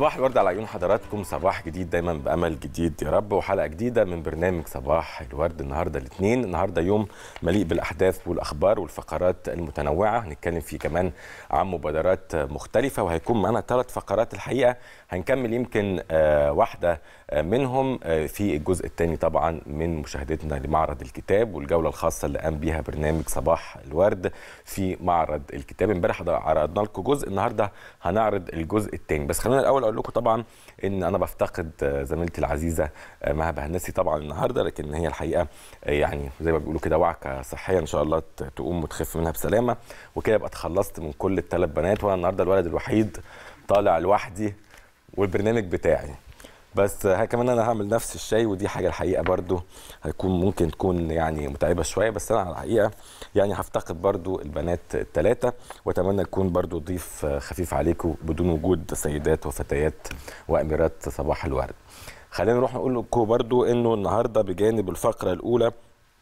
صباح الورد على عيون حضراتكم صباح جديد دايما بامل جديد يا رب وحلقه جديده من برنامج صباح الورد النهارده الاثنين النهارده يوم مليء بالاحداث والاخبار والفقرات المتنوعه هنتكلم فيه كمان عن مبادرات مختلفه وهيكون معانا ثلاث فقرات الحقيقه هنكمل يمكن آه واحده آه منهم آه في الجزء الثاني طبعا من مشاهدتنا لمعرض الكتاب والجوله الخاصه اللي قام بيها برنامج صباح الورد في معرض الكتاب امبارح عرضنا لكم جزء النهارده هنعرض الجزء الثاني بس خلينا الاول اقول لكم طبعا ان انا بفتقد زميلتي العزيزه مها بهنسي طبعا النهارده لكن هي الحقيقه يعني زي ما بيقولوا كده وعكه صحيه ان شاء الله تقوم وتخف منها بسلامه وكده يبقى اتخلصت من كل الثلاث بنات وانا النهارده الولد الوحيد طالع لوحدي والبرنامج بتاعي بس كمان انا هعمل نفس الشيء ودي حاجه الحقيقه برضو هتكون ممكن تكون يعني متعبه شويه بس انا على الحقيقه يعني هفتقد برضو البنات الثلاثه واتمنى يكون برضو ضيف خفيف عليكم بدون وجود سيدات وفتيات واميرات صباح الورد خلينا نروح نقول لكم برضو انه النهارده بجانب الفقره الاولى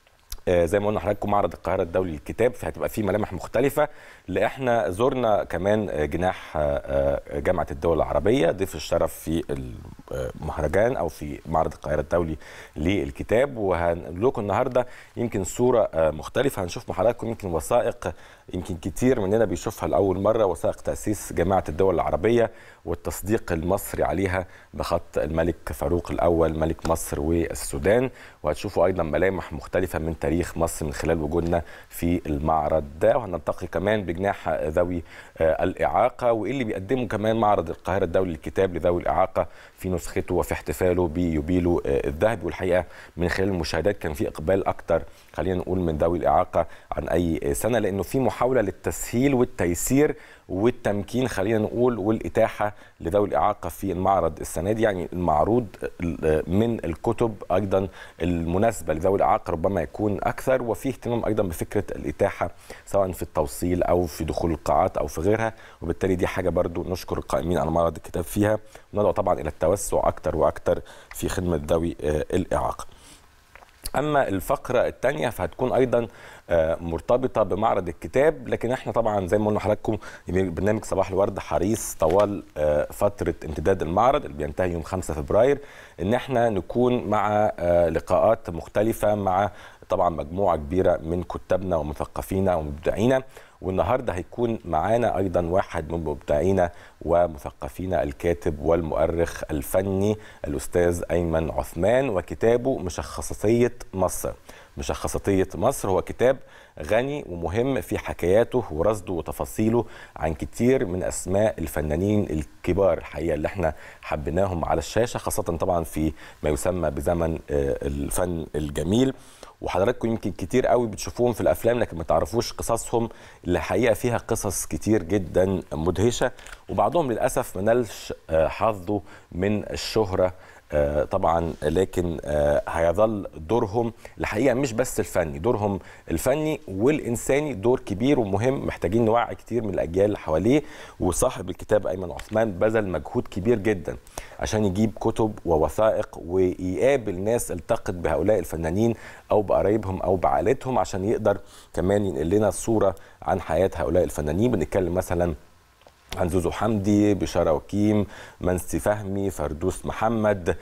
زي ما قلنا لحضراتكم معرض القاهره الدولي للكتاب فهتبقى فيه ملامح مختلفه اللي احنا زرنا كمان جناح جامعه الدول العربيه ضيف الشرف في المهرجان او في معرض القاهره الدولي للكتاب وهنقول لكم النهارده يمكن صوره مختلفه هنشوف مع حضراتكم يمكن وثائق يمكن كتير مننا بيشوفها لاول مره وثائق تاسيس جامعه الدول العربيه والتصديق المصري عليها بخط الملك فاروق الاول ملك مصر والسودان وهتشوفوا ايضا ملامح مختلفه من تاريخ مصر من خلال وجودنا في المعرض ده وهنلتقي كمان بجناح ذوي الاعاقه وايه اللي بيقدمه كمان معرض القاهره الدولي للكتاب لذوي الاعاقه في نسخته وفي احتفاله بيوبيله الذهبي والحقيقه من خلال المشاهدات كان في اقبال اكتر خلينا نقول من ذوي الاعاقه عن اي سنه لانه في محاوله للتسهيل والتيسير والتمكين خلينا نقول والاتاحه لذوي الاعاقه في المعرض السنه دي يعني المعروض من الكتب ايضا المناسبه لذوي الاعاقه ربما يكون اكثر وفي اهتمام ايضا بفكره الاتاحه سواء في التوصيل او في دخول القاعات او في غيرها وبالتالي دي حاجه برضو نشكر القائمين على معرض الكتاب فيها وندعو طبعا الى التوسع اكثر واكثر في خدمه ذوي الاعاقه. اما الفقره الثانيه فهتكون ايضا مرتبطه بمعرض الكتاب لكن احنا طبعا زي ما قلنا لحضراتكم برنامج صباح الورد حريص طوال فتره امتداد المعرض اللي بينتهي يوم 5 فبراير ان احنا نكون مع لقاءات مختلفه مع طبعا مجموعه كبيره من كتابنا ومثقفينا ومبدعينا والنهارده هيكون معانا ايضا واحد من مبدعينا ومثقفينا الكاتب والمؤرخ الفني الاستاذ ايمن عثمان وكتابه مشخصاتيه مصر مشخصاتيه مصر هو كتاب غني ومهم في حكاياته ورصده وتفاصيله عن كتير من اسماء الفنانين الكبار الحقيقه اللي احنا حبيناهم على الشاشه خاصه طبعا في ما يسمى بزمن الفن الجميل وحضراتكم يمكن كتير قوي بتشوفوهم في الافلام لكن ما تعرفوش قصصهم اللي الحقيقه فيها قصص كتير جدا مدهشه وبعضهم للاسف ما نالش حظه من الشهره طبعا لكن هيظل دورهم الحقيقه مش بس الفني دورهم الفني والانساني دور كبير ومهم محتاجين نوعي كتير من الاجيال اللي حواليه وصاحب الكتاب ايمن عثمان بذل مجهود كبير جدا عشان يجيب كتب ووثائق ويقابل ناس التقت بهؤلاء الفنانين او بقرايبهم او بعائلتهم عشان يقدر كمان ينقل لنا صوره عن حياه هؤلاء الفنانين بنتكلم مثلا عن زوزو حمدي بشارة وكيم منسي فهمي فردوس محمد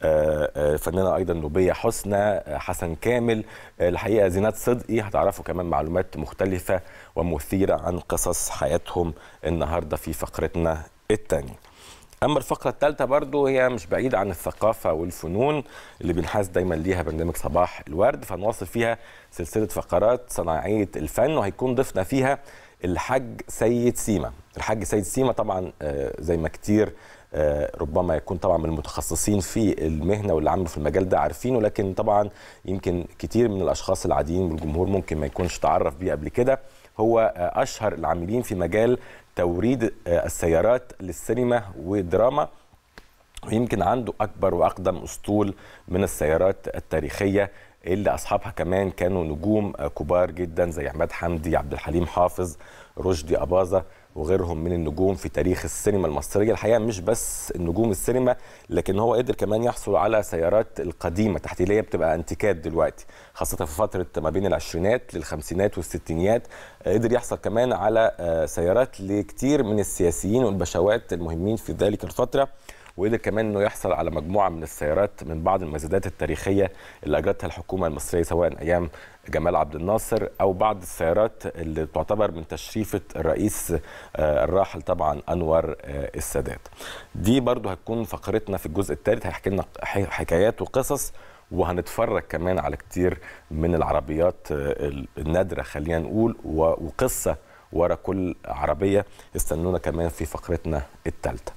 فنانة أيضا نوبية حسنى حسن كامل الحقيقة زينات صدقي هتعرفوا كمان معلومات مختلفة ومثيرة عن قصص حياتهم النهاردة في فقرتنا الثانية اما الفقره الثالثه برضو هي مش بعيده عن الثقافه والفنون اللي بنحاز دايما ليها برنامج صباح الورد فنواصل فيها سلسله فقرات صناعيه الفن وهيكون ضيفنا فيها الحاج سيد سيما الحاج سيد سيما طبعا زي ما كتير ربما يكون طبعا من المتخصصين في المهنه واللي عملوا في المجال ده عارفينه لكن طبعا يمكن كتير من الاشخاص العاديين والجمهور ممكن ما يكونش تعرف بيه قبل كده هو اشهر العاملين في مجال توريد السيارات للسينما والدراما ويمكن عنده اكبر واقدم اسطول من السيارات التاريخيه اللي اصحابها كمان كانوا نجوم كبار جدا زي عماد حمدي عبد الحليم حافظ رشدي اباظه وغيرهم من النجوم في تاريخ السينما المصريه الحقيقه مش بس النجوم السينما لكن هو قدر كمان يحصل على سيارات القديمه تحت اللي هي بتبقى انتيكات دلوقتي خاصه في فتره ما بين العشرينات للخمسينات والستينيات قدر يحصل كمان على سيارات لكتير من السياسيين والبشوات المهمين في ذلك الفتره وقدر كمان انه يحصل على مجموعه من السيارات من بعض المزادات التاريخيه اللي اجرتها الحكومه المصريه سواء ايام جمال عبد الناصر او بعض السيارات اللي تعتبر من تشريفه الرئيس الراحل طبعا انور السادات. دي برضو هتكون فقرتنا في الجزء الثالث هيحكي لنا حكايات وقصص وهنتفرج كمان على كتير من العربيات النادره خلينا نقول وقصه ورا كل عربيه استنونا كمان في فقرتنا الثالثه.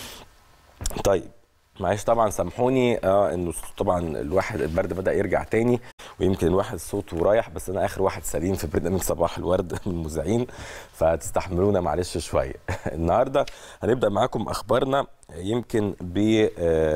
طيب معلش طبعا سامحوني اه انه طبعا الواحد البرد بدا يرجع تاني ويمكن الواحد صوته رايح بس انا اخر واحد سليم في برنامج صباح الورد من المذيعين فتستحملونا معلش شويه النهارده هنبدا معاكم اخبارنا يمكن ب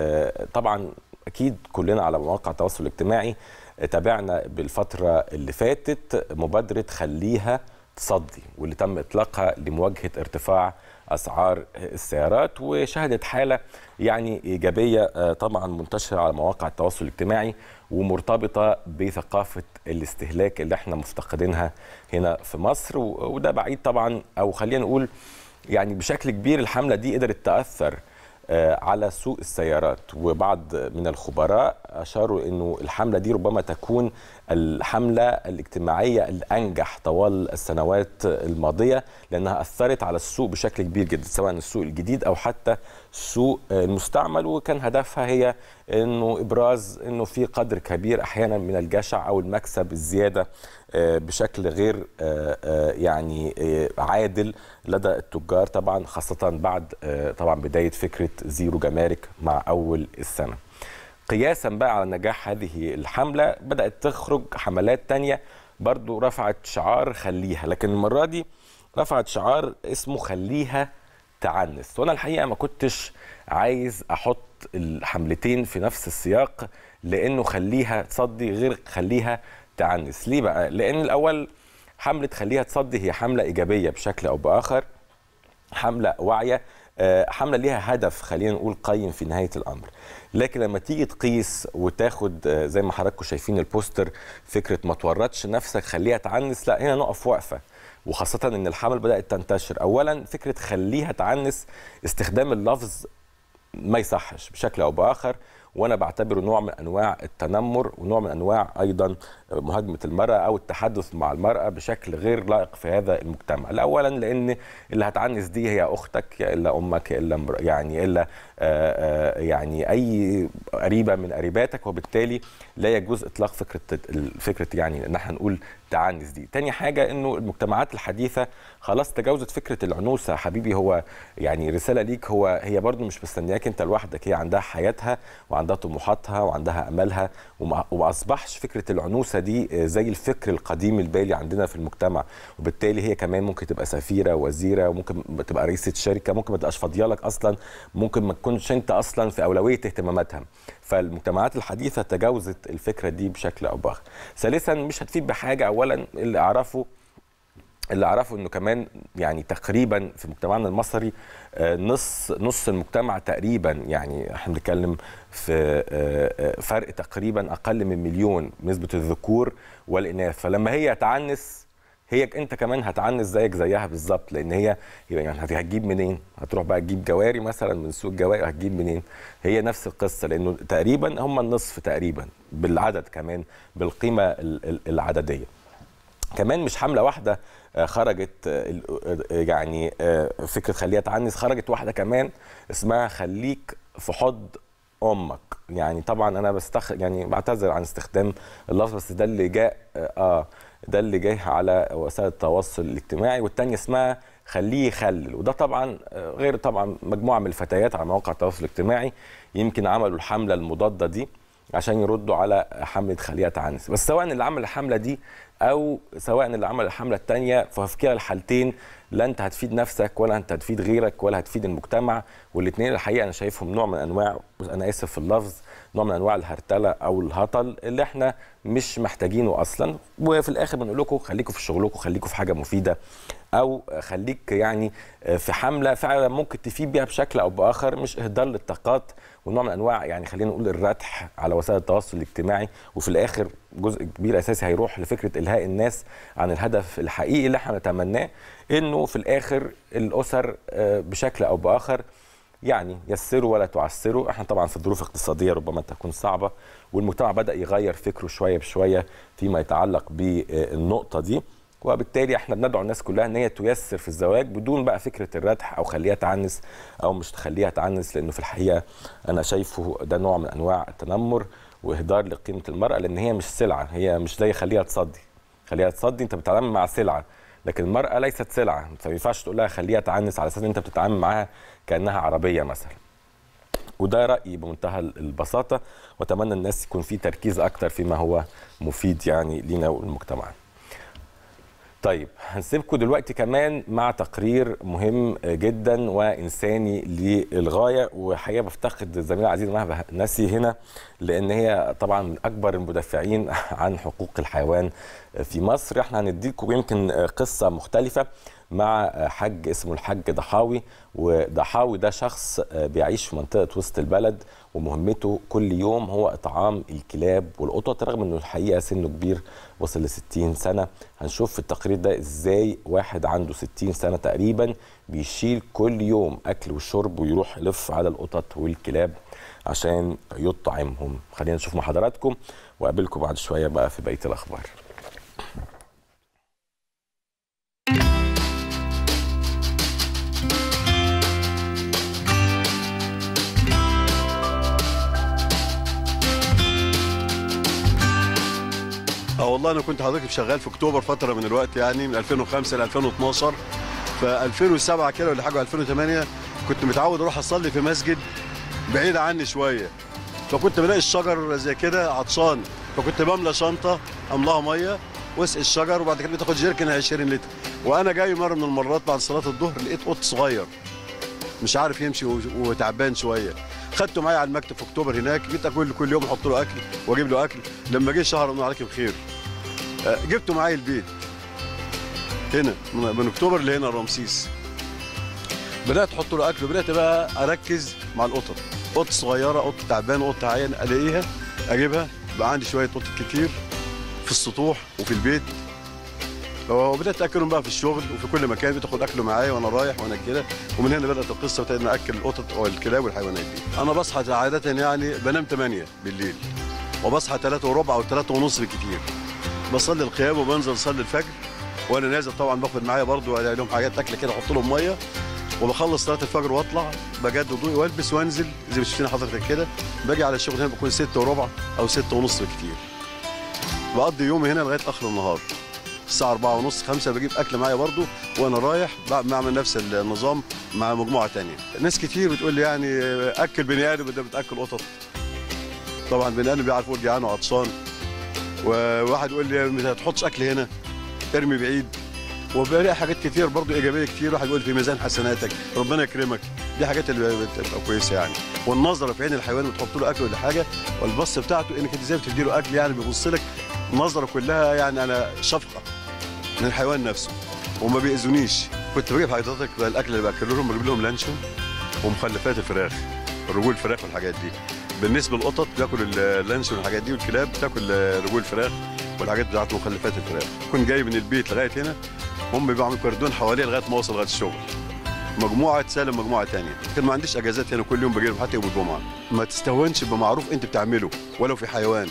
طبعا اكيد كلنا على مواقع التواصل الاجتماعي تابعنا بالفتره اللي فاتت مبادره خليها تصدي واللي تم اطلاقها لمواجهه ارتفاع اسعار السيارات وشهدت حاله يعني ايجابيه طبعا منتشره على مواقع التواصل الاجتماعي ومرتبطه بثقافه الاستهلاك اللي احنا مفتقدينها هنا في مصر وده بعيد طبعا او خلينا نقول يعني بشكل كبير الحمله دي قدرت تاثر على سوق السيارات وبعض من الخبراء اشاروا انه الحمله دي ربما تكون الحمله الاجتماعيه الانجح طوال السنوات الماضيه لانها اثرت على السوق بشكل كبير جدا سواء السوق الجديد او حتى السوق المستعمل وكان هدفها هي انه ابراز انه في قدر كبير احيانا من الجشع او المكسب الزياده بشكل غير يعني عادل لدى التجار طبعا خاصه بعد طبعا بدايه فكره زيرو جمارك مع اول السنه. قياسا بقى على نجاح هذه الحمله بدات تخرج حملات تانية برضو رفعت شعار خليها لكن المره دي رفعت شعار اسمه خليها تعنس وانا الحقيقه ما كنتش عايز احط الحملتين في نفس السياق لانه خليها تصدي غير خليها تعنس ليه بقى لان الاول حمله خليها تصدي هي حمله ايجابيه بشكل او باخر حمله واعيه حمله ليها هدف خلينا نقول قيم في نهايه الامر لكن لما تيجي تقيس وتاخد زي ما حضراتكم شايفين البوستر فكره ما تورطش نفسك خليها تعنس لا هنا نقف وقفه وخاصة إن الحمل بدأت تنتشر، أولاً فكرة خليها تعنس استخدام اللفظ ما يصحش بشكل أو بآخر وانا بعتبره نوع من انواع التنمر ونوع من انواع ايضا مهاجمه المراه او التحدث مع المراه بشكل غير لائق في هذا المجتمع، اولا لان اللي هتعنس دي هي اختك يا الا امك يا الا يعني الا آآ آآ يعني اي قريبه من قريباتك وبالتالي لا يجوز اطلاق فكره فكره يعني ان احنا نقول تعنس دي. تاني حاجه انه المجتمعات الحديثه خلاص تجاوزت فكره العنوسه حبيبي هو يعني رساله ليك هو هي برضو مش مستنياك انت لوحدك هي عندها حياتها وعندها طموحاتها وعندها املها وما اصبحش فكره العنوسه دي زي الفكر القديم البالي عندنا في المجتمع وبالتالي هي كمان ممكن تبقى سفيره وزيره وممكن تبقى رئيسه شركه ممكن ما تبقاش فاضيه لك اصلا ممكن ما تكونش انت اصلا في اولويه اهتماماتها فالمجتمعات الحديثه تجاوزت الفكره دي بشكل او باخر ثالثا مش هتفيد بحاجه اولا اللي اعرفه اللي اعرفه انه كمان يعني تقريبا في مجتمعنا المصري نص نص المجتمع تقريبا يعني احنا بنتكلم في فرق تقريبا اقل من مليون نسبه الذكور والاناث فلما هي تعنس هي انت كمان هتعنس زيك زيها بالظبط لان هي يعني هتجيب منين؟ هتروح بقى تجيب جواري مثلا من سوق الجواري هتجيب منين؟ هي نفس القصه لانه تقريبا هم النصف تقريبا بالعدد كمان بالقيمه العدديه. كمان مش حمله واحده خرجت يعني فكره خليها تعنس خرجت واحده كمان اسمها خليك في حض امك يعني طبعا انا بستخ يعني بعتذر عن استخدام اللفظ بس ده اللي جاء اه ده اللي جاي على وسائل التواصل الاجتماعي والتانية اسمها خليه يخلل وده طبعا غير طبعا مجموعه من الفتيات على مواقع التواصل الاجتماعي يمكن عملوا الحمله المضاده دي عشان يردوا على حمله خليها تعنس بس سواء اللي عمل الحمله دي او سواء اللي عمل الحمله الثانيه ففي كلا الحالتين لا انت هتفيد نفسك ولا انت هتفيد غيرك ولا هتفيد المجتمع والاثنين الحقيقه انا شايفهم نوع من انواع انا اسف في اللفظ نوع من انواع الهرتله او الهطل اللي احنا مش محتاجينه اصلا وفي الاخر بنقول لكم خليكم في شغلكم خليكم في حاجه مفيده او خليك يعني في حمله فعلا ممكن تفيد بيها بشكل او باخر مش اهدار للطاقات ونوع من انواع يعني خلينا نقول الردح على وسائل التواصل الاجتماعي وفي الاخر جزء كبير اساسي هيروح لفكره الهاء الناس عن الهدف الحقيقي اللي احنا نتمناه انه في الاخر الاسر بشكل او باخر يعني يسروا ولا تعسروا احنا طبعا في ظروف اقتصاديه ربما تكون صعبه والمجتمع بدا يغير فكره شويه بشويه فيما يتعلق بالنقطه دي وبالتالي احنا بندعو الناس كلها ان هي تيسر في الزواج بدون بقى فكره الردح او خليها تعنس او مش تخليها تعنس لانه في الحقيقه انا شايفه ده نوع من انواع التنمر واهدار لقيمه المراه لان هي مش سلعه هي مش زي خليها تصدي خليها تصدي انت بتتعامل مع سلعه لكن المراه ليست سلعه فما ينفعش تقول لها خليها تعنس على اساس ان انت بتتعامل معاها كانها عربيه مثلا وده رايي بمنتهى البساطه واتمنى الناس يكون في تركيز اكتر فيما هو مفيد يعني لينا والمجتمع طيب هنسيبكم دلوقتي كمان مع تقرير مهم جدا وانساني للغايه وحقيقه بفتقد الزميله العزيزه مهبه نسي هنا لان هي طبعا من اكبر المدافعين عن حقوق الحيوان في مصر احنا هنديكم يمكن قصه مختلفه مع حاج اسمه الحاج ضحاوي وضحاوي ده شخص بيعيش في منطقه وسط البلد ومهمته كل يوم هو اطعام الكلاب والقطط رغم انه الحقيقه سنه كبير وصل ل 60 سنه هنشوف في التقرير ده ازاي واحد عنده 60 سنه تقريبا بيشيل كل يوم اكل وشرب ويروح يلف على القطط والكلاب عشان يطعمهم خلينا نشوف مع حضراتكم واقابلكم بعد شويه بقى في بقيه الاخبار اه والله انا كنت حضرتك شغال في اكتوبر فتره من الوقت يعني من 2005 ل 2012 ف 2007 كده ولا حاجه 2008 كنت متعود اروح اصلي في مسجد بعيد عني شويه فكنت بلاقي الشجر زي كده عطشان فكنت بملى شنطه املاها ميه واسقي الشجر وبعد كده بتاخد جيركن 20 لتر وانا جاي مره من المرات بعد صلاه الظهر لقيت قط صغير مش عارف يمشي وتعبان شويه خدته معايا على المكتب في اكتوبر هناك جيت اكل كل يوم احط له اكل واجيب له اكل لما جه شهر الله عليك بخير جبته معايا البيت هنا من اكتوبر لهنا رمسيس بدات احط له اكل وبدات بقى اركز مع القطط قط صغيره قط تعبان قط عيان الاقيها اجيبها بقى عندي شويه قطط كتير في السطوح وفي البيت وبدات اكلهم بقى في الشغل وفي كل مكان بتاخد اكله معايا وانا رايح وانا كده ومن هنا بدات القصه وابتديت اكل القطط والكلاب والحيوانات دي انا بصحى عاده يعني بنام 8 بالليل وبصحى 3 وربع او 3 ونص بالكتير بصلي القيام وبنزل اصلي الفجر وانا نازل طبعا باخد معايا برضو لهم حاجات اكل كده احط لهم ميه وبخلص صلاه الفجر واطلع بجدد وضوئي والبس وانزل زي ما شفتنا حضرتك كده باجي على الشغل هنا بكون 6 وربع او 6 ونص بالكتير بقضي يومي هنا لغايه اخر النهار الساعه 4 ونص 5 بجيب اكل معايا برضو وانا رايح بعمل نفس النظام مع مجموعه ثانيه ناس كتير بتقول لي يعني اكل بني ادم ده بتاكل قطط طبعا بني ادم بيعرف يقول جعان وعطشان وواحد يقول لي ما تحطش اكل هنا ارمي بعيد وبلاقي حاجات كتير برضو ايجابيه كتير واحد يقول في ميزان حسناتك ربنا يكرمك دي حاجات اللي بتبقى كويسه يعني والنظره في عين الحيوان وتحط له اكل ولا حاجه والبص بتاعته انك انت ازاي بتدي له اكل يعني بيبص لك النظره كلها يعني انا شفقه من الحيوان نفسه وما بيأذونيش كنت بجيب حضرتك الاكل اللي باكله لهم بجيب لهم لانشون ومخلفات الفراخ رجول الفراخ والحاجات دي بالنسبه للقطط بياكل اللانشون والحاجات دي والكلاب بتاكل رجول الفراخ والحاجات بتاعت مخلفات الفراخ كنت جاي من البيت لغايه هنا هم بيعملوا كردون حواليه لغايه ما اوصل لغايه الشغل مجموعه تسالم مجموعه ثانيه كان ما عنديش اجازات هنا كل يوم بجيب حتى يوم الجمعه ما تستهونش بمعروف انت بتعمله ولو في حيوان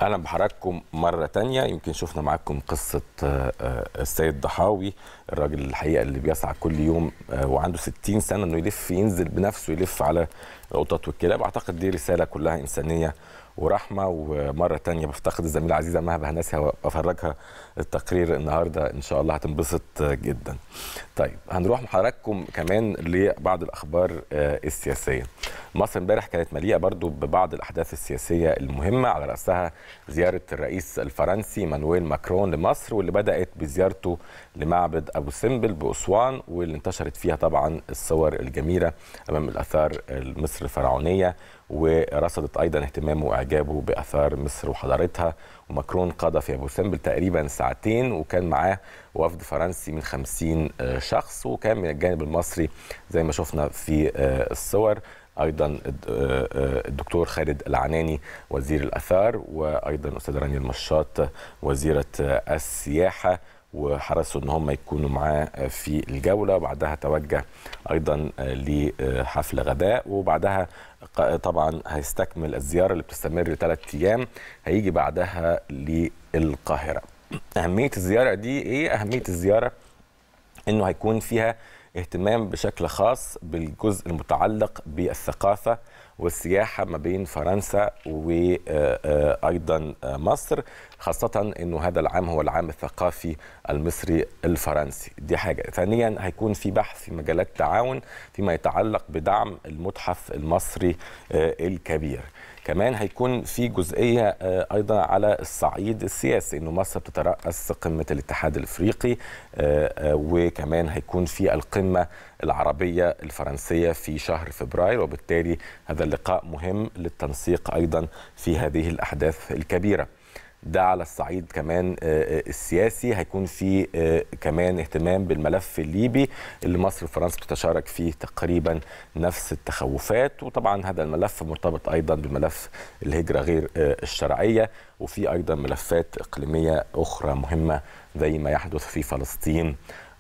اهلا بحضراتكم مره تانية يمكن شفنا معاكم قصه آه، آه، السيد ضحاوي الراجل الحقيقه اللي بيسعى كل يوم آه، وعنده 60 سنه انه يلف ينزل بنفسه يلف على القطط والكلاب اعتقد دي رساله كلها انسانيه ورحمه ومره تانية بفتقد الزميله العزيزه مها هناسها وافرجها التقرير النهارده ان شاء الله هتنبسط جدا. طيب هنروح مع حضراتكم كمان لبعض الاخبار آه، السياسيه. مصر امبارح كانت مليئه برضو ببعض الاحداث السياسيه المهمه على راسها زياره الرئيس الفرنسي مانويل ماكرون لمصر واللي بدات بزيارته لمعبد ابو سمبل باسوان واللي انتشرت فيها طبعا الصور الجميله امام الاثار مصر الفرعونيه ورصدت ايضا اهتمامه واعجابه باثار مصر وحضارتها وماكرون قضى في ابو سمبل تقريبا ساعتين وكان معاه وفد فرنسي من 50 شخص وكان من الجانب المصري زي ما شفنا في الصور ايضا الدكتور خالد العناني وزير الاثار وايضا الاستاذه رانيا المشاط وزيره السياحه وحرصوا ان هم يكونوا معاه في الجوله وبعدها توجه ايضا لحفل غداء وبعدها طبعا هيستكمل الزياره اللي بتستمر ثلاث ايام هيجي بعدها للقاهره. اهميه الزياره دي ايه؟ اهميه الزياره انه هيكون فيها اهتمام بشكل خاص بالجزء المتعلق بالثقافه والسياحه ما بين فرنسا وايضا مصر خاصه انه هذا العام هو العام الثقافي المصري الفرنسي دي حاجه ثانيا هيكون في بحث في مجالات تعاون فيما يتعلق بدعم المتحف المصري الكبير كمان هيكون في جزئيه ايضا على الصعيد السياسي انه مصر بتترأس قمه الاتحاد الافريقي وكمان هيكون في القمه العربيه الفرنسيه في شهر فبراير وبالتالي هذا اللقاء مهم للتنسيق ايضا في هذه الاحداث الكبيره. ده على الصعيد كمان السياسي هيكون في كمان اهتمام بالملف الليبي اللي مصر وفرنسا بتتشارك فيه تقريبا نفس التخوفات وطبعا هذا الملف مرتبط ايضا بملف الهجره غير الشرعيه وفي ايضا ملفات اقليميه اخرى مهمه زي ما يحدث في فلسطين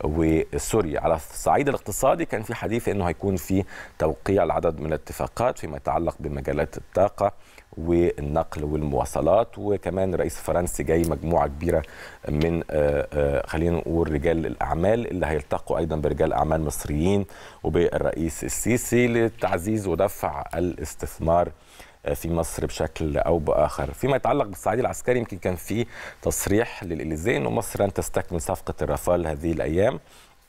وسوريا على الصعيد الاقتصادي كان في حديث انه هيكون في توقيع العدد من الاتفاقات فيما يتعلق بمجالات الطاقه والنقل والمواصلات وكمان الرئيس الفرنسي جاي مجموعه كبيره من خلينا نقول رجال الاعمال اللي هيلتقوا ايضا برجال اعمال مصريين وبالرئيس السيسي لتعزيز ودفع الاستثمار في مصر بشكل او باخر فيما يتعلق بالصعيد العسكري يمكن كان في تصريح للاليزيه انه مصر لن تستكمل صفقه الرافال هذه الايام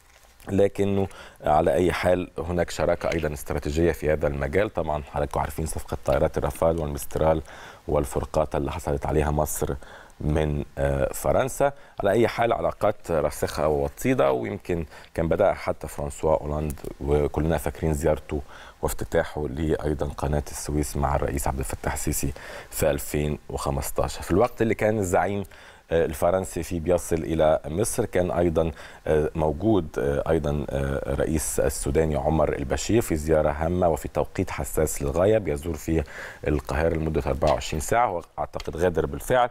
لكنه على اي حال هناك شراكه ايضا استراتيجيه في هذا المجال طبعا حضراتكم عارفين صفقه طائرات الرافال والمسترال والفرقاطه اللي حصلت عليها مصر من فرنسا على اي حال علاقات راسخه ووطيده ويمكن كان بدأ حتى فرانسوا اولاند وكلنا فاكرين زيارته وافتتاحه لايضا قناه السويس مع الرئيس عبد الفتاح السيسي في 2015 في الوقت اللي كان الزعيم الفرنسي في بيصل الى مصر كان ايضا موجود ايضا رئيس السوداني عمر البشير في زياره هامه وفي توقيت حساس للغايه بيزور في القاهره لمده 24 ساعه واعتقد غادر بالفعل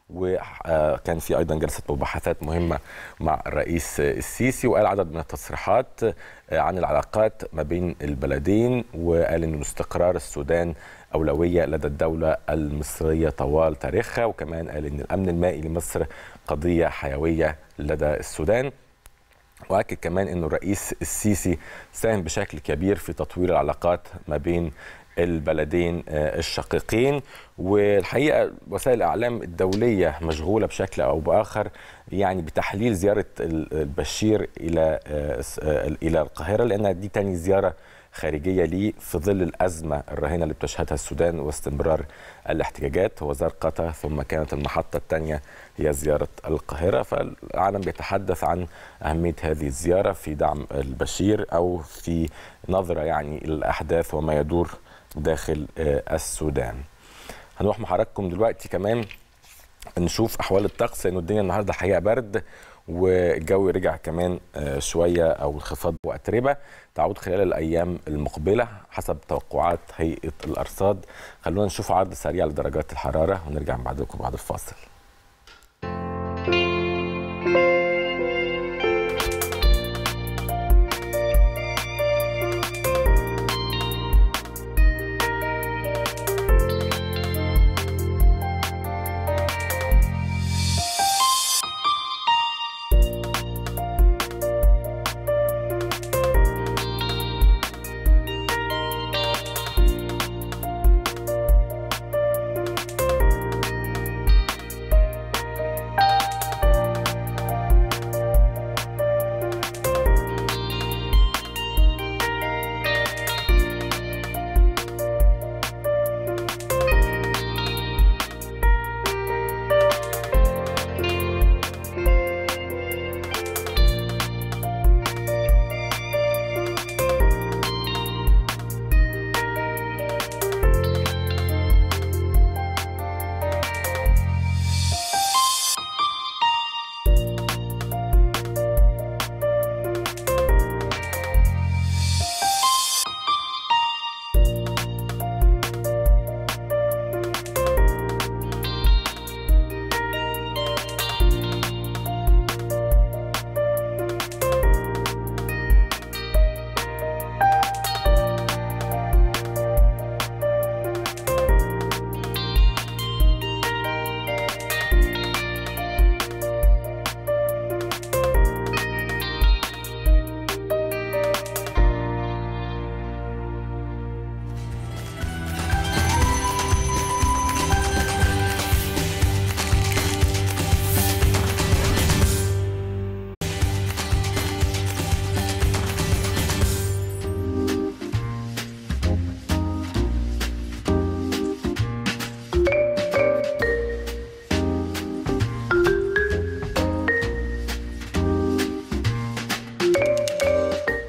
وكان في ايضا جلسه مباحثات مهمه مع الرئيس السيسي وقال عدد من التصريحات عن العلاقات ما بين البلدين وقال ان استقرار السودان اولويه لدى الدوله المصريه طوال تاريخها وكمان قال ان الامن المائي لمصر قضيه حيويه لدى السودان واكد كمان انه الرئيس السيسي ساهم بشكل كبير في تطوير العلاقات ما بين البلدين الشقيقين والحقيقه وسائل الاعلام الدوليه مشغوله بشكل او باخر يعني بتحليل زياره البشير الى الى القاهره لانها دي تاني زياره خارجيه ليه في ظل الازمه الراهنه اللي بتشهدها السودان واستمرار الاحتجاجات هو زار قطر ثم كانت المحطه الثانيه هي زياره القاهره فالعالم بيتحدث عن اهميه هذه الزياره في دعم البشير او في نظره يعني الاحداث وما يدور داخل السودان. هنروح مع حضراتكم دلوقتي كمان نشوف احوال الطقس لانه الدنيا النهارده حقيقه برد والجو رجع كمان شويه او انخفاض واتربه تعود خلال الايام المقبله حسب توقعات هيئه الارصاد خلونا نشوف عرض سريع لدرجات الحراره ونرجع بعدكم بعد الفاصل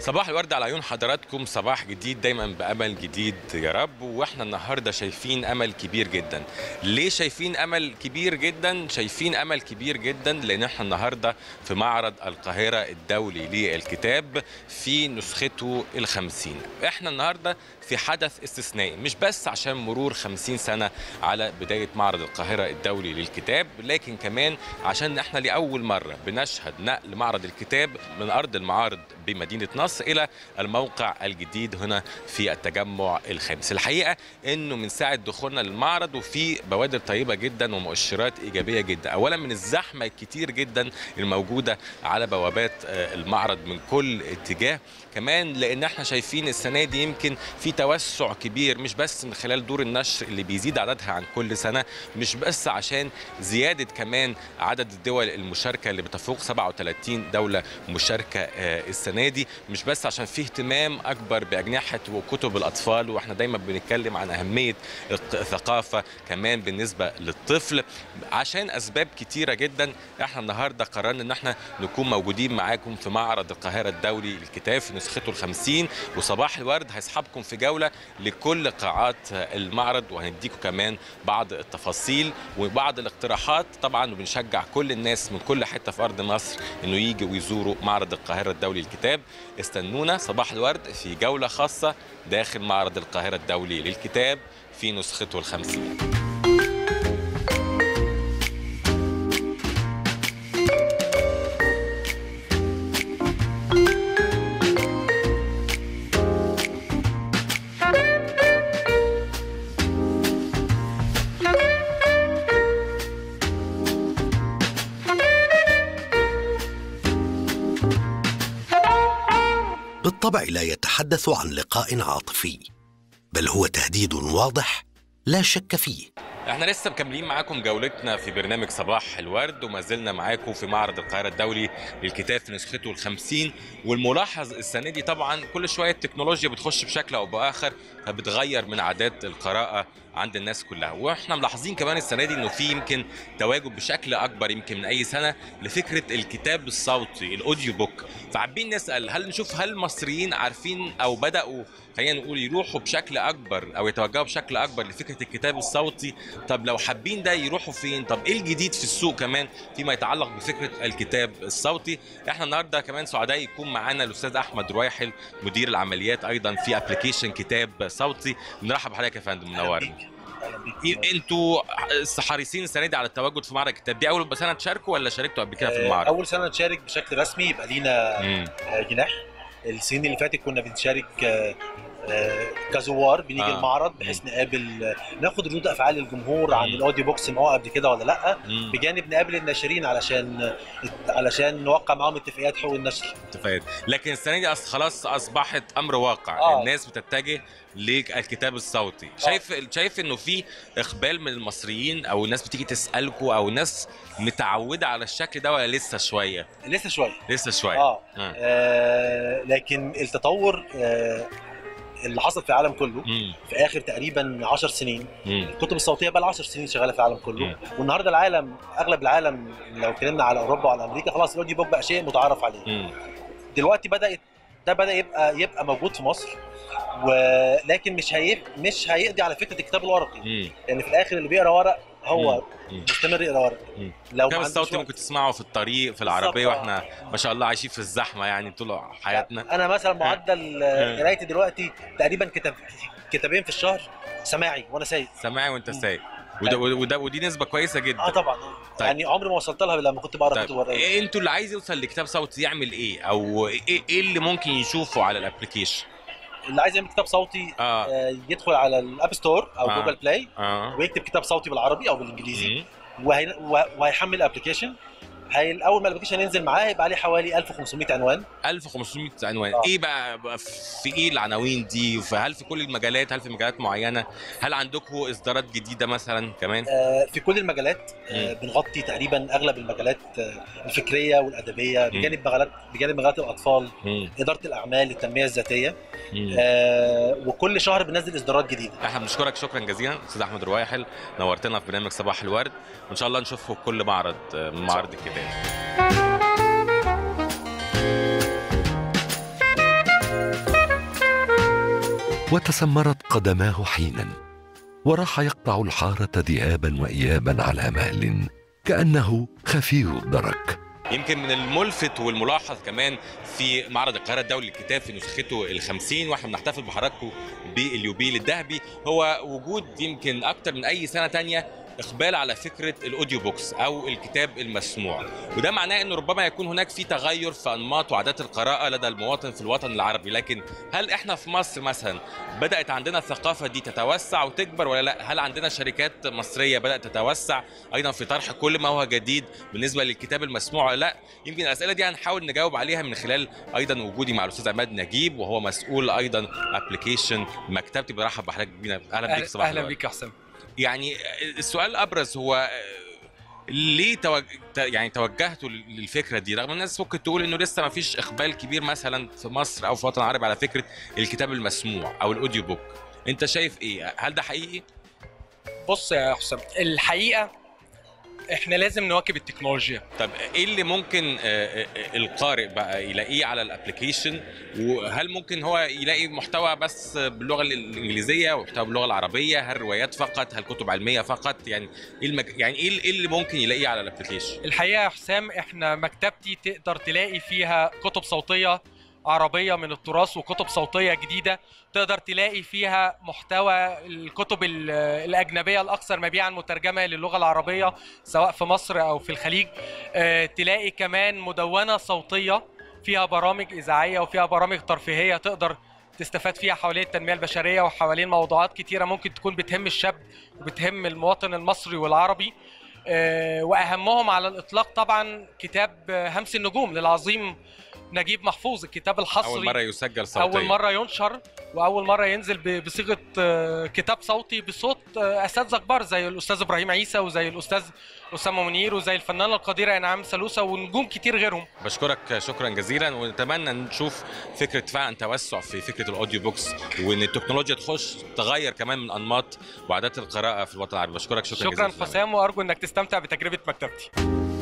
صباح الورد على عيون حضراتكم صباح جديد دايما بامل جديد يا رب واحنا النهارده شايفين امل كبير جدا ليه شايفين امل كبير جدا شايفين امل كبير جدا لان احنا النهارده في معرض القاهره الدولي للكتاب في نسخته الخمسين احنا النهارده في حدث استثنائي مش بس عشان مرور 50 سنة على بداية معرض القاهرة الدولي للكتاب لكن كمان عشان احنا لأول مرة بنشهد نقل معرض الكتاب من أرض المعارض بمدينة نصر إلى الموقع الجديد هنا في التجمع الخامس الحقيقة أنه من ساعة دخولنا للمعرض وفي بوادر طيبة جدا ومؤشرات إيجابية جدا أولا من الزحمة الكتير جدا الموجودة على بوابات المعرض من كل اتجاه كمان لان احنا شايفين السنه دي يمكن في توسع كبير مش بس من خلال دور النشر اللي بيزيد عددها عن كل سنه مش بس عشان زياده كمان عدد الدول المشاركه اللي بتفوق 37 دوله مشاركه السنه دي مش بس عشان في اهتمام اكبر باجنحه وكتب الاطفال واحنا دايما بنتكلم عن اهميه الثقافه كمان بالنسبه للطفل عشان اسباب كتيره جدا احنا النهارده قررنا ان احنا نكون موجودين معاكم في معرض القاهره الدولي للكتاب في نسخته الخمسين وصباح الورد هيسحبكم في جولة لكل قاعات المعرض وهنديكم كمان بعض التفاصيل وبعض الاقتراحات طبعا وبنشجع كل الناس من كل حتة في أرض مصر إنه يجوا ويزوروا معرض القاهرة الدولي للكتاب استنونا صباح الورد في جولة خاصة داخل معرض القاهرة الدولي للكتاب في نسخته الخمسين بالطبع لا يتحدث عن لقاء عاطفي بل هو تهديد واضح لا شك فيه احنا لسه مكملين معاكم جولتنا في برنامج صباح الورد وما زلنا معاكم في معرض القاهره الدولي للكتاب في نسخته الخمسين والملاحظ السنه دي طبعا كل شويه التكنولوجيا بتخش بشكل او باخر فبتغير من عادات القراءه عند الناس كلها واحنا ملاحظين كمان السنه دي انه في يمكن تواجد بشكل اكبر يمكن من اي سنه لفكره الكتاب الصوتي الاوديو بوك فعابين نسال هل نشوف هل المصريين عارفين او بداوا خلينا نقول يروحوا بشكل اكبر او يتوجهوا بشكل اكبر لفكره الكتاب الصوتي طب لو حابين ده يروحوا فين طب ايه الجديد في السوق كمان فيما يتعلق بفكره الكتاب الصوتي احنا النهارده كمان سعداء يكون معانا الاستاذ احمد روايحل مدير العمليات ايضا في ابلكيشن كتاب صوتي بنرحب بحضرتك يا فندم منورنا انتوا حريصين السنه دي على التواجد في معرض الكتاب دي اول سنه تشاركوا ولا شاركتوا قبل كده في المعرض؟ اول سنه نشارك بشكل رسمي يبقى لينا جناح السنين اللي فاتت كنا بنشارك كزوار بنيجي آه. المعرض بحيث نقابل ناخد ردود افعال الجمهور عن الاوديو بوكس سمعوه قبل كده ولا لا مم. بجانب نقابل الناشرين علشان علشان نوقع معاهم اتفاقيات حقوق النشر اتفاقيات لكن السنه دي خلاص اصبحت امر واقع آه. الناس بتتجه للكتاب الصوتي آه. شايف شايف انه في اقبال من المصريين او الناس بتيجي تسالكم او الناس متعوده على الشكل ده ولا لسه شويه لسه شويه لسه شويه آه. آه. آه لكن التطور آه اللي حصل في العالم كله مم. في اخر تقريبا 10 سنين مم. الكتب الصوتيه بقى لها 10 سنين شغاله في العالم كله مم. والنهارده العالم اغلب العالم لو اتكلمنا على اوروبا وعلى امريكا خلاص الاوديو بوك بقى شيء متعارف عليه مم. دلوقتي بدات ده بدا يبقى يبقى موجود في مصر ولكن مش هي مش هيقضي على فكره الكتاب الورقي لان يعني في الاخر اللي بيقرا ورق هو مم. مستمر يقرا ورق لو الكتاب الصوتي ممكن تسمعه في الطريق في العربيه واحنا ما شاء الله عايشين في الزحمه يعني طول حياتنا انا مثلا معدل قرايتي دلوقتي تقريبا كتاب كتابين في الشهر سماعي وانا سايق سماعي وانت سايق وده وده ودي نسبه كويسه جدا اه طبعا طيب. يعني عمري ما وصلت لها لما كنت بقرا طيب. كتب ورقيه إيه انتوا اللي عايز يوصل لكتاب صوتي يعمل ايه او ايه, إيه اللي ممكن يشوفه على الابلكيشن اللي عايز يعمل كتاب صوتي آه. آه يدخل على الاب ستور او آه. جوجل بلاي آه. ويكتب كتاب صوتي بالعربي او بالانجليزي وهي... وهيحمل الابلكيشن هي اول ما الابلكيشن ينزل معاه هيبقى عليه حوالي 1500 عنوان 1500 عنوان آه. ايه بقى في ايه العناوين دي هل في كل المجالات هل في مجالات معينه هل عندكم اصدارات جديده مثلا كمان آه في كل المجالات آه بنغطي تقريبا اغلب المجالات آه الفكريه والادبيه بجانب مجالات بجانب مجالات الاطفال مم. اداره الاعمال التنميه الذاتيه آه وكل شهر بننزل اصدارات جديده احنا بنشكرك شكرا جزيلا استاذ احمد روايحل نورتنا في برنامج صباح الورد وان شاء الله نشوفه في كل معرض من معرض الكتاب وتسمرت قدماه حينا وراح يقطع الحاره ذئابا وايابا على مهل كانه خفي الدرك يمكن من الملفت والملاحظ كمان في معرض القاهره الدولي للكتاب في نسخته ال50 واحنا بنحتفل بحضراتكم باليوبيل الذهبي هو وجود يمكن اكتر من اي سنه تانية اقبال على فكره الاوديو بوكس او الكتاب المسموع وده معناه انه ربما يكون هناك في تغير في انماط وعادات القراءه لدى المواطن في الوطن العربي لكن هل احنا في مصر مثلا بدات عندنا الثقافه دي تتوسع وتكبر ولا لا هل عندنا شركات مصريه بدات تتوسع ايضا في طرح كل ما هو جديد بالنسبه للكتاب المسموع ولا لا يمكن الاسئله دي هنحاول نجاوب عليها من خلال ايضا وجودي مع الاستاذ عماد نجيب وهو مسؤول ايضا ابلكيشن مكتبتي برحب بحضرتك بينا اهلا بيك صباح اهلا الخير. بيك يا حسام يعني السؤال الابرز هو ليه توج... ت- يعني توجهتوا للفكره دي رغم الناس ممكن تقول انه لسه ما فيش اقبال كبير مثلا في مصر او في الوطن العربي على فكره الكتاب المسموع او الاوديو بوك انت شايف ايه هل ده حقيقي بص يا حسام الحقيقه احنا لازم نواكب التكنولوجيا طب ايه اللي ممكن آه، آه، القارئ بقى يلاقيه على الابلكيشن وهل ممكن هو يلاقي محتوى بس باللغه الانجليزيه ومحتوى باللغه العربيه هل روايات فقط هل كتب علميه فقط يعني ايه المج... يعني ايه إيه اللي ممكن يلاقيه على الابلكيشن الحقيقه يا حسام احنا مكتبتي تقدر تلاقي فيها كتب صوتيه عربيه من التراث وكتب صوتيه جديده تقدر تلاقي فيها محتوى الكتب ال- الاجنبيه الاكثر مبيعا مترجمه للغه العربيه سواء في مصر او في الخليج آه، تلاقي كمان مدونه صوتيه فيها برامج اذاعيه وفيها برامج ترفيهيه تقدر تستفاد فيها حوالين التنميه البشريه وحوالين موضوعات كتيره ممكن تكون بتهم الشاب وبتهم المواطن المصري والعربي آه، واهمهم على الاطلاق طبعا كتاب آه، همس النجوم للعظيم نجيب محفوظ الكتاب الحصري اول مره يسجل صوتيا اول مره ينشر واول مره ينزل ب- بصيغه آه، كتاب صوتي بصوت آه، اساتذه كبار زي الاستاذ ابراهيم عيسى وزي الاستاذ اسامه منير وزي الفنانه القديره انعام سلوسه ونجوم كتير غيرهم بشكرك شكرا جزيلا ونتمنى نشوف فكره فعلا توسع في فكره الاوديو بوكس وان التكنولوجيا تخش تغير كمان من انماط وعادات القراءه في الوطن العربي بشكرك شكرا, شكرا جزيلا حسام وارجو انك تستمتع بتجربه مكتبتي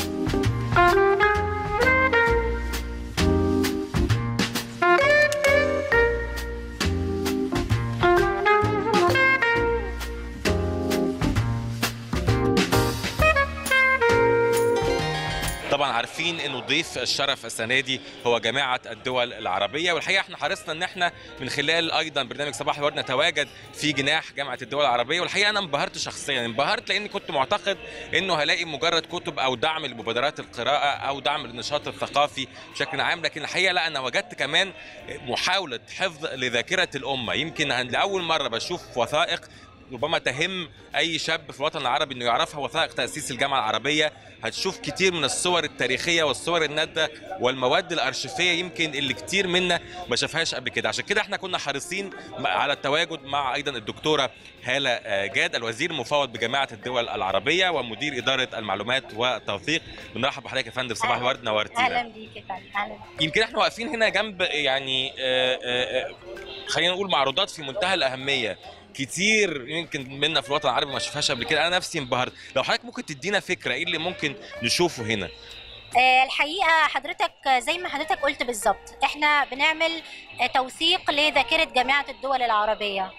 طبعا عارفين انه ضيف الشرف السنه دي هو جامعه الدول العربيه والحقيقه احنا حرصنا ان احنا من خلال ايضا برنامج صباح الورد نتواجد في جناح جامعه الدول العربيه والحقيقه انا انبهرت شخصيا انبهرت لاني كنت معتقد انه هلاقي مجرد كتب او دعم لمبادرات القراءه او دعم للنشاط الثقافي بشكل عام لكن الحقيقه لا انا وجدت كمان محاوله حفظ لذاكره الامه يمكن لاول مره بشوف وثائق ربما تهم اي شاب في الوطن العربي انه يعرفها وثائق تاسيس الجامعه العربيه هتشوف كتير من الصور التاريخيه والصور النادره والمواد الارشيفيه يمكن اللي كتير منا ما شافهاش قبل كده عشان كده احنا كنا حريصين على التواجد مع ايضا الدكتوره هاله آه، جاد الوزير المفوض بجامعه الدول العربيه ومدير اداره المعلومات والتوثيق بنرحب بحضرتك يا فندم صباح الورد نورتينا اهلا بيك يا فندم اهلا بيك. يمكن احنا واقفين هنا جنب يعني آه، آه، آه، خلينا نقول معروضات في منتهى الاهميه كتير يمكن منا في الوطن العربي ما شافهاش قبل كده انا نفسي انبهرت لو حضرتك ممكن تدينا فكره ايه اللي ممكن نشوفه هنا آه، الحقيقه حضرتك آه، زي ما حضرتك قلت بالظبط احنا بنعمل آه، توثيق لذاكره جامعه الدول العربيه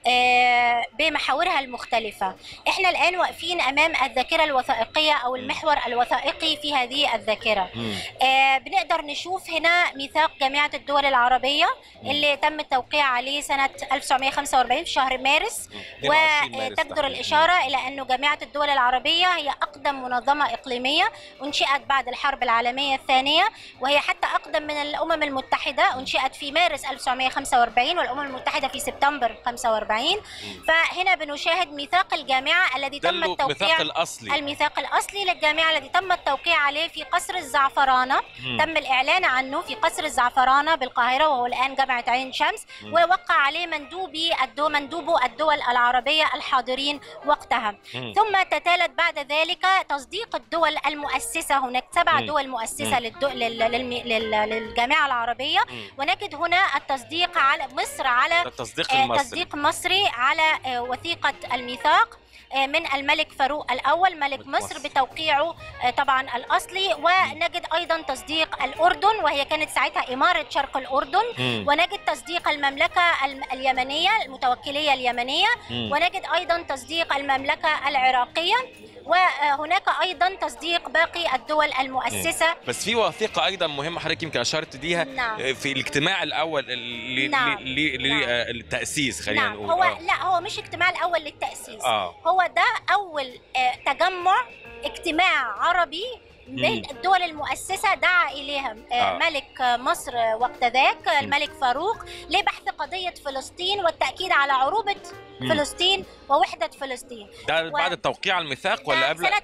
آه، بمحاورها المختلفة احنا الآن واقفين أمام الذاكرة الوثائقية أو المحور الوثائقي في هذه الذاكرة آه، بنقدر نشوف هنا ميثاق جامعة الدول العربية اللي تم التوقيع عليه سنة 1945 في شهر مارس 22 مارس وتجدر تحديداً. الإشارة إلى أنه جامعة الدول العربية هي أقدم منظمة إقليمية أنشئت بعد الحرب العالمية الثانية وهي حتى أقدم من الأمم المتحدة أنشئت في مارس 1945 والأمم المتحدة في سبتمبر 45 فهنا بنشاهد ميثاق الجامعة الذي ده تم الميثاق التوقيع الاصلي الميثاق الأصلي للجامعة الذي تم التوقيع عليه في قصر الزعفرانة مم. تم الإعلان عنه في قصر الزعفرانة بالقاهرة وهو الآن جامعة عين شمس مم. ووقع عليه مندوبي الدو مندوبو الدول العربية الحاضرين وقتها مم. ثم تتالت بعد ذلك تصديق الدول المؤسسة هناك سبع مم. دول مؤسسة مم. للدو... لل... للم... لل... للجامعة العربية مم. ونجد هنا التصديق على مصر على ده التصديق آه، المصري تصديق مصر المصري على آه، وثيقة الميثاق آه، من الملك فاروق الأول ملك ملك مصر مصر. بتوقيعه آه، طبعا الأصلي ونجد أيضا تصديق الأردن وهي كانت ساعتها إمارة شرق الأردن مم. ونجد تصديق المملكة الم- اليمنية المتوكلية اليمنية مم. ونجد أيضا تصديق المملكة العراقية وهناك أيضا تصديق باقي الدول المؤسسة بس في وثيقه ايضا مهمه حضرتك يمكن اشرت ليها نعم. في الاجتماع الاول ل- ل- نعم. ل- ل- نعم. آه، للتاسيس خلينا نعم نقول هو آه. لا هو مش اجتماع الأول للتأسيس اه هو ده أول آه، تجمع اجتماع عربي من مم. الدول المؤسسة دعا إليها آه، آه. ملك مصر وقت ذاك الملك فاروق لبحث قضية فلسطين والتأكيد على عروبة مم. فلسطين ووحدة فلسطين ده بعد التوقيع على الميثاق ولا ده قبل سنة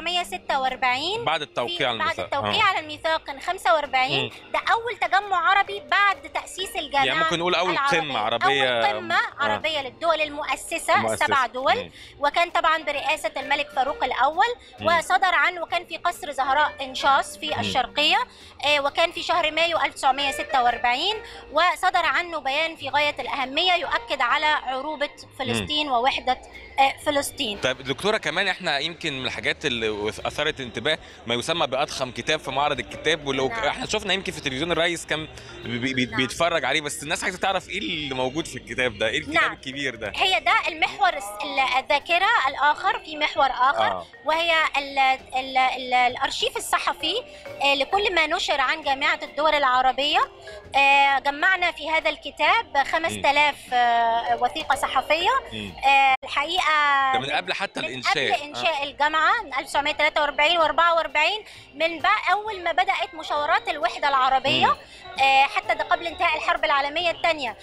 1946 بعد التوقيع على في- بعد الميثاق التوقيع على الميثاق كان 45 مم. ده أول تجمع عربي بعد تأسيس الجامعة يعني ممكن نقول أول العربية. قمة عربية. أول قمة آه. عربية للدول المؤسسة مؤسسة. السبع دول مم. وكان طبعا برئاسة الملك فاروق الأول مم. وصدر عنه وكان في قصر زهراء إنشاص في الشرقية آه، وكان في شهر مايو 1946 وصدر عنه بيان في غاية الأهمية يؤكد على عروبة فلسطين ووحدة آه، فلسطين طيب دكتوره كمان احنا يمكن من الحاجات اللي اثارت الانتباه ما يسمى باضخم كتاب في معرض الكتاب ولو نعم. احنا شفنا يمكن في تلفزيون الرئيس كان بي بي نعم. بيتفرج عليه بس الناس عايزه تعرف ايه اللي موجود في الكتاب ده ايه الكتاب نعم. الكبير ده هي ده المحور الس- ال- الذاكرة الآخر في محور آخر اه وهي ال ال ال الأرشيف الصحفي آه، لكل ما نشر عن جامعة الدول العربية آه، جمعنا في هذا الكتاب 5000 آه، وثيقة صحفية مم. آه، الحقيقة ده من قبل حتى من الانشاء قبل إنشاء الجامعة من 1943 و44 من بقى أول ما بدأت مشاورات الوحدة العربية مم. آه، حتى ده قبل انتهاء الحرب العالمية الثانية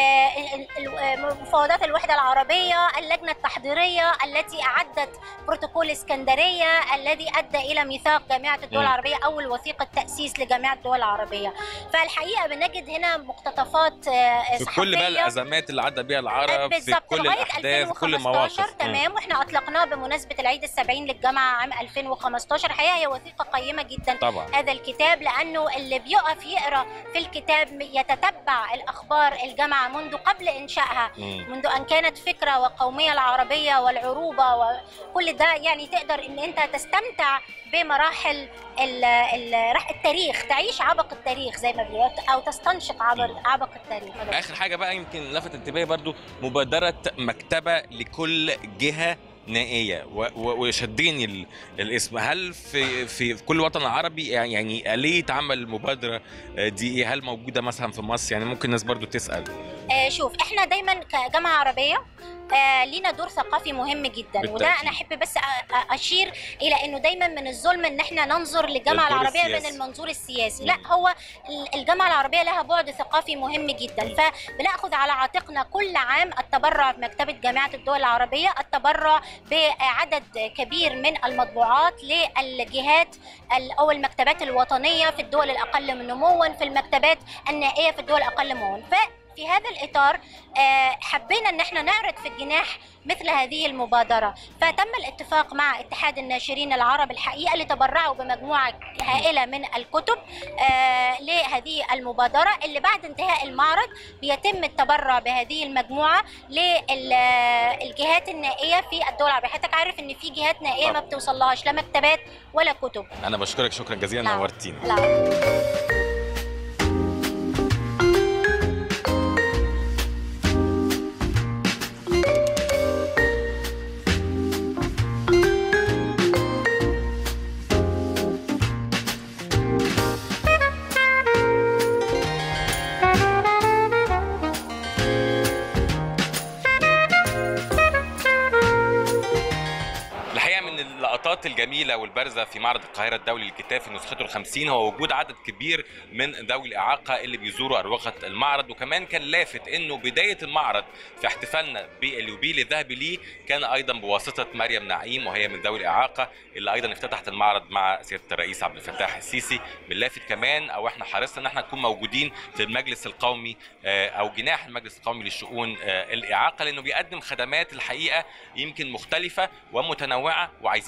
مفاوضات الوحدة العربية اللجنة التحضيرية التي أعدت بروتوكول اسكندرية الذي أدى إلى ميثاق جامعة الدول مم. العربية أول وثيقة تأسيس لجامعة الدول العربية فالحقيقة بنجد هنا مقتطفات آه، في كل بقى صحفية الازمات اللي عدى بيها العرب في بالظبط كل لغايه الاحداث في كل 2015 المواقف مم. تمام واحنا اطلقناه بمناسبه العيد السبعين للجامعه عام 2015 الحقيقه هي وثيقه قيمه جدا طبعا هذا الكتاب لانه اللي بيقف يقرا في الكتاب يتتبع الاخبار الجامعه منذ قبل انشائها مم. منذ ان كانت فكره وقوميه العربيه والعروبه وكل ده يعني تقدر ان انت تستمتع بمراحل ال- ال- رح- التاريخ تعيش عبق التاريخ زي ما بيقولوا او تستنشق عبر عبق التاريخ اخر حاجه بقى يمكن لفت انتباهي برضو مبادره مكتبه لكل جهه نائيه و- و- وشدني ال- الاسم هل في في في كل وطن عربي يعني ليه اتعمل المبادره دي إيه؟ هل موجوده مثلا في مصر يعني ممكن الناس برضو تسال آه، شوف احنا دايما كجامعه عربيه آه، لينا دور ثقافي مهم جدا وده بالتأكيد. انا احب بس أ- أ- اشير الى انه دايما من الظلم ان احنا ننظر للجامعه للدور العربيه من السياسي. المنظور السياسي مم. لا هو ال- الجامعه العربيه لها بعد ثقافي مهم جدا فبناخذ على عاتقنا كل عام التبرع بمكتبه جامعه الدول العربيه التبرع بعدد كبير من المطبوعات للجهات ال- او المكتبات الوطنيه في الدول الاقل من نموا في المكتبات النائيه في الدول الاقل نموا ففي هذا الاطار آه، حبينا ان احنا نعرض في الجناح مثل هذه المبادره فتم الاتفاق مع اتحاد الناشرين العرب الحقيقه اللي تبرعوا بمجموعه هائله من الكتب آه، لهذه المبادره اللي بعد انتهاء المعرض بيتم التبرع بهذه المجموعه للجهات النائيه في الدول العربيه حضرتك عارف ان في جهات نائيه ما بتوصلهاش لا مكتبات ولا كتب انا بشكرك شكرا جزيلا نعم. نورتينا لا الحقيقه من اللقطات الجميله والبارزه في معرض القاهره الدولي للكتاب في نسخته الخمسين هو وجود عدد كبير من ذوي الاعاقه اللي بيزوروا اروقه المعرض وكمان كان لافت انه بدايه المعرض في احتفالنا باليوبيل الذهبي ليه كان ايضا بواسطه مريم نعيم وهي من ذوي الاعاقه اللي ايضا افتتحت المعرض مع سياده الرئيس عبد الفتاح السيسي بنلافت كمان او احنا حرصنا ان احنا نكون موجودين في المجلس القومي آه، او جناح المجلس القومي للشؤون آه، الاعاقه لانه بيقدم خدمات الحقيقه يمكن مختلفه ومتنوعه وعايزين نفهم كمان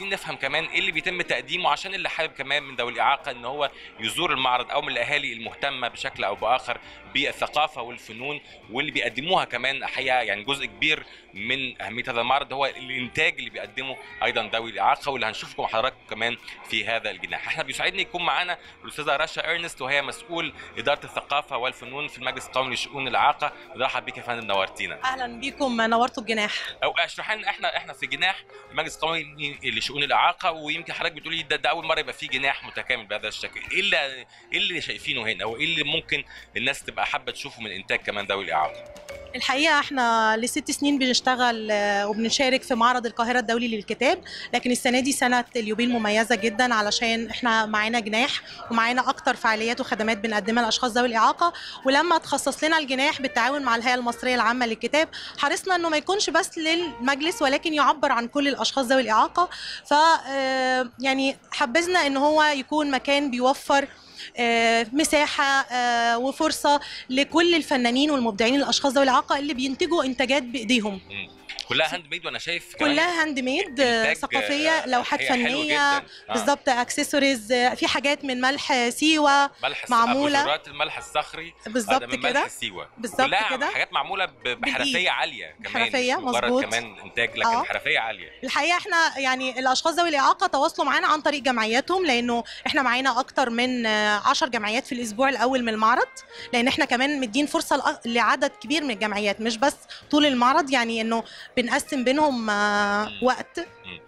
كمان ايه اللي بيتم تقديمه عشان اللي حابب كمان من ذوي الاعاقه ان هو يزور المعرض او من الاهالي المهتمه بشكل او باخر بالثقافه والفنون واللي بيقدموها كمان حقيقه يعني جزء كبير من اهميه هذا المعرض هو الانتاج اللي بيقدمه ايضا ذوي الاعاقه واللي هنشوفكم حضراتكم كمان في هذا الجناح احنا بيسعدني يكون معانا الاستاذه رشا ارنست وهي مسؤول اداره الثقافه والفنون في المجلس القومي لشؤون الاعاقه برحب بيك يا فندم نورتينا اهلا بيكم نورتوا الجناح او اشرح لنا احنا احنا في جناح المجلس القومي لشؤون الاعاقه ويمكن حضرتك بتقولي ده, ده اول مره يبقى في جناح متكامل بهذا الشكل ايه اللي ايه اللي شايفينه هنا وايه اللي ممكن الناس تبقى حابه تشوفه من انتاج كمان ذوي الاعاقه الحقيقه احنا لست سنين بنشتغل آه، وبنشارك في معرض القاهره الدولي للكتاب لكن السنه دي سنه اليوبيل مميزه جدا علشان احنا معانا جناح ومعانا اكتر فعاليات وخدمات بنقدمها لاشخاص ذوي الاعاقه ولما تخصص لنا الجناح بالتعاون مع الهيئه المصريه العامه للكتاب حرصنا انه ما يكونش بس للمجلس ولكن يعبر عن كل الاشخاص ذوي الاعاقه ف آه، يعني حبذنا ان هو يكون مكان بيوفر آه، مساحه آه، وفرصه لكل الفنانين والمبدعين الاشخاص ذوي الاعاقه اللي بينتجوا انتاجات بايديهم مم. كلها هاند ميد وانا شايف كمان كلها هاند ميد آه، إنتاج، ثقافيه آه، لوحات حقيقة حلو فنيه جداً. آه. بالظبط اكسسوارز في حاجات من ملح سيوه ملح معمولة. أباجورات الملح الصخري بالظبط هذا من كده. ملح سيوه بالظبط كلها كده. حاجات معموله ب- بحرفيه بالإيد. عاليه كمان حرفية، مش مجرد مظبوط. كمان انتاج لكن آه. حرفيه عاليه الحقيقه احنا يعني الاشخاص ذوي الاعاقه تواصلوا معانا عن طريق جمعياتهم لانه احنا معانا اكتر من آه، 10 جمعيات في الاسبوع الاول من المعرض لان احنا كمان مدين فرصه لأ- لعدد كبير من الجمعيات مش بس طول المعرض يعني انه بنقسم بينهم آه، وقت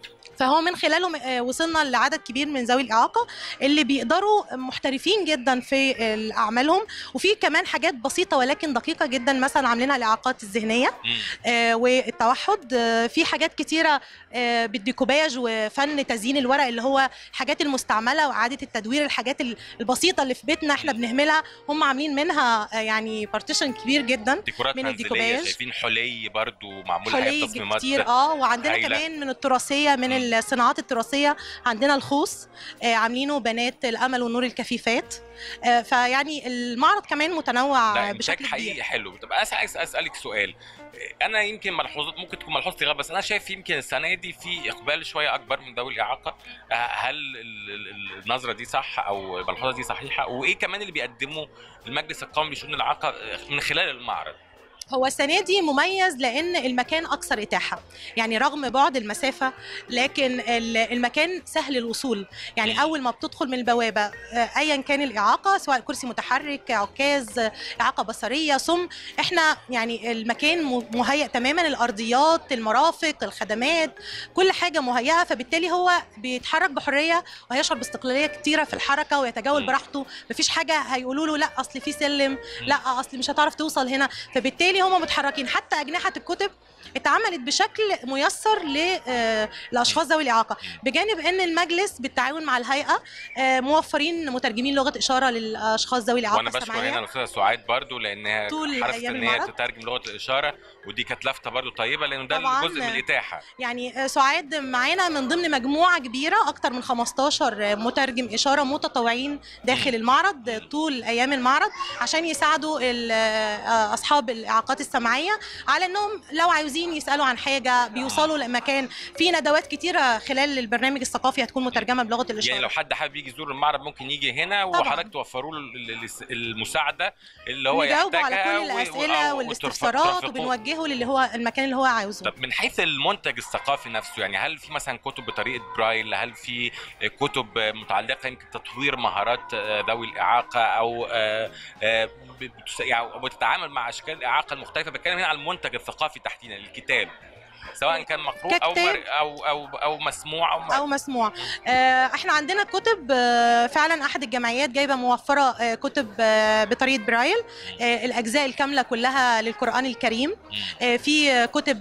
فهو من خلالهم آه، وصلنا لعدد كبير من ذوي الاعاقه اللي بيقدروا محترفين جدا في آه، اعمالهم وفي كمان حاجات بسيطه ولكن دقيقه جدا مثلا عاملينها الاعاقات الذهنيه آه، والتوحد آه، في حاجات كتيره آه، بالديكوباج وفن تزيين الورق اللي هو الحاجات المستعمله واعاده التدوير الحاجات ال- البسيطه اللي في بيتنا احنا بنهملها هم عاملين منها آه، يعني بارتيشن كبير جدا ديكورات من منزليه الديكوباج شايفين حلي برضو معموله حاجات حلي تصميمات كتير اه وعندنا هايلة. كمان من التراثيه من الصناعات التراثيه عندنا الخوص آه عاملينه بنات الامل والنور الكفيفات آه فيعني المعرض كمان متنوع ده انتاج بشكل حقيقي كبير حلو طب أس- عايز اسالك سؤال انا يمكن ملحوظات ممكن تكون ملحوظتي غلط بس انا شايف يمكن السنه دي في اقبال شويه اكبر من ذوي الاعاقه آه، هل ال- ال- ال- النظره دي صح او الملحوظه دي صحيحه وايه كمان اللي بيقدمه المجلس القومي لشؤون الاعاقه من خلال المعرض هو السنه دي مميز لان المكان اكثر اتاحه يعني رغم بعد المسافه لكن ال- المكان سهل الوصول يعني اول ما بتدخل من البوابه آه، ايا كان الاعاقه سواء كرسي متحرك عكاز آه، اعاقه بصريه صم احنا يعني المكان م- مهيأ تماما الارضيات المرافق الخدمات كل حاجه مهيئه فبالتالي هو بيتحرك بحريه وهيشعر باستقلاليه كتيره في الحركه ويتجول براحته مفيش حاجه هيقولوا له لا اصل في سلم لا اصل مش هتعرف توصل هنا فبالتالي هم متحركين حتى اجنحه الكتب اتعملت بشكل ميسر ل- آه، لاشخاص ذوي الاعاقه بجانب ان المجلس بالتعاون مع الهيئه آه، موفرين مترجمين لغه اشاره للاشخاص ذوي الاعاقه وانا بشكر السمعية. هنا الاستاذه سعاد برضو لانها طول حرصت أيام ان هي المعرض. تترجم لغه الاشاره ودي كانت لفته برضو طيبه لانه ده طبعاً. جزء من الاتاحه يعني آه، سعاد معانا من ضمن مجموعه كبيره اكتر من 15 مترجم اشاره متطوعين داخل المعرض آه، طول ايام المعرض عشان يساعدوا ال- آه، اصحاب الاعاقات السمعيه على انهم لو عاوزين يسالوا عن حاجه بيوصلوا لمكان في ندوات كتيره خلال البرنامج الثقافي هتكون مترجمه بلغه الاشاره يعني لو حد حابب يجي يزور المعرض ممكن يجي هنا طبعاً. وحضرتك توفروا له ال- ال- المساعده اللي هو نجاوبه على يحتاجها كل و- الاسئله و- والاستفسارات وترفقوه. وبنوجهه للي هو المكان اللي هو عاوزه طب من حيث المنتج الثقافي نفسه يعني هل في مثلا كتب بطريقه برايل هل في كتب متعلقه يمكن تطوير مهارات آه، ذوي الاعاقه او آه، آه، ب- بتس- يعني بتتعامل مع اشكال الاعاقه المختلفه بتكلم هنا عن المنتج الثقافي تحديدا الكتاب سواء كان مقروء او ككتاب. مر او او او مسموع او, او مسموع آه، احنا عندنا كتب آه، فعلا احد الجمعيات جايبه موفره آه، كتب آه، بطريقه برايل آه، الاجزاء الكامله كلها للقران الكريم آه، في آه، كتب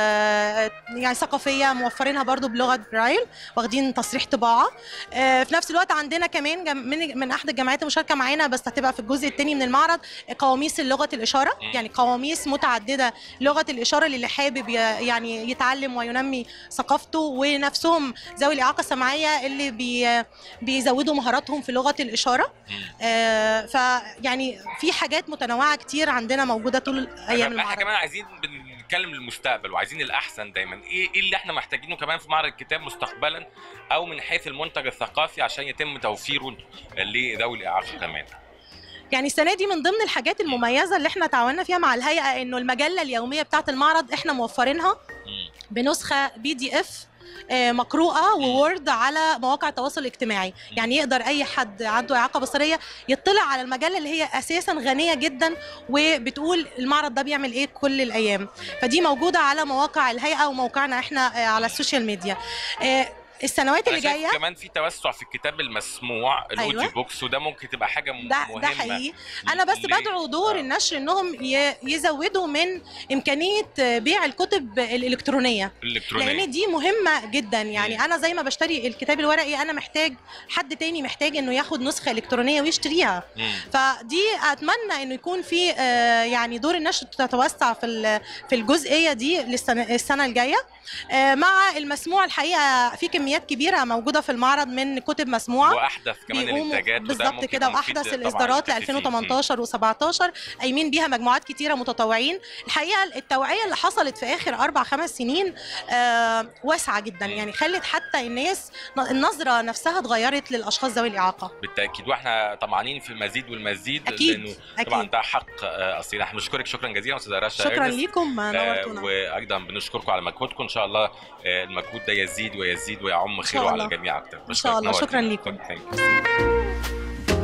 آه، يعني ثقافيه موفرينها برضو بلغه برايل واخدين تصريح طباعه آه، في نفس الوقت عندنا كمان جم- من من احد الجمعيات المشاركه معانا بس هتبقى في الجزء الثاني من المعرض آه، قواميس لغه الاشاره يعني قواميس متعدده لغه الاشاره للي حابب ي- يعني يتعلم وينمي ثقافته ونفسهم ذوي الاعاقه السمعيه اللي بي بيزودوا مهاراتهم في لغه الاشاره آه فيعني في حاجات متنوعه كتير عندنا موجوده طول ايام احنا المعرض كمان عايزين بنتكلم للمستقبل وعايزين الاحسن دايما ايه ايه اللي احنا محتاجينه كمان في معرض الكتاب مستقبلا او من حيث المنتج الثقافي عشان يتم توفيره لذوي الاعاقه كمان يعني السنه دي من ضمن الحاجات المميزه اللي احنا تعاوننا فيها مع الهيئه انه المجله اليوميه بتاعه المعرض احنا موفرينها بنسخه بي دي اف مقروءه وورد على مواقع التواصل الاجتماعي يعني يقدر اي حد عنده اعاقه بصريه يطلع على المجله اللي هي اساسا غنيه جدا وبتقول المعرض ده بيعمل ايه كل الايام فدي موجوده على مواقع الهيئه وموقعنا احنا على السوشيال ميديا السنوات اللي أنا شايف جايه كمان في توسع في الكتاب المسموع الاوديو أيوة. بوكس وده ممكن تبقى حاجه م- ده مهمه ده حقيقي انا بس ليه؟ بدعو دور النشر انهم ي- يزودوا من امكانيه بيع الكتب الالكترونيه الالكترونيه لان دي مهمه جدا يعني انا زي ما بشتري الكتاب الورقي انا محتاج حد تاني محتاج انه ياخد نسخه الكترونيه ويشتريها مم. فدي اتمنى انه يكون في آه، يعني دور النشر تتوسع في ال- في الجزئيه دي للسنه السنه الجايه آه، مع المسموع الحقيقه في كميات كبيره موجوده في المعرض من كتب مسموعه واحدث كمان بيقوموا الانتاجات وده بالظبط ممكن كده يبقى مفيد واحدث طبعاً الاصدارات ل للمتخصصين. 2018 و17 قايمين بيها مجموعات كتيره متطوعين الحقيقه التوعيه اللي حصلت في اخر اربع خمس سنين آه واسعه جدا يعني خلت حتى الناس النظره نفسها اتغيرت للاشخاص ذوي الاعاقه بالتاكيد واحنا طمعانين في المزيد والمزيد أكيد، لانه أكيد. طبعا ده حق آه، اصيل احنا بنشكرك شكرا جزيلا استاذه رشا شكرا إرنست. ليكم آه، نورتونا وايضا بنشكركم على مجهودكم ان شاء الله آه، المجهود ده يزيد ويزيد ويعم خيره على الله. الجميع اكتر إن شاء الله. بشكرك، شكراً نورتينا. ليكم. Thank you.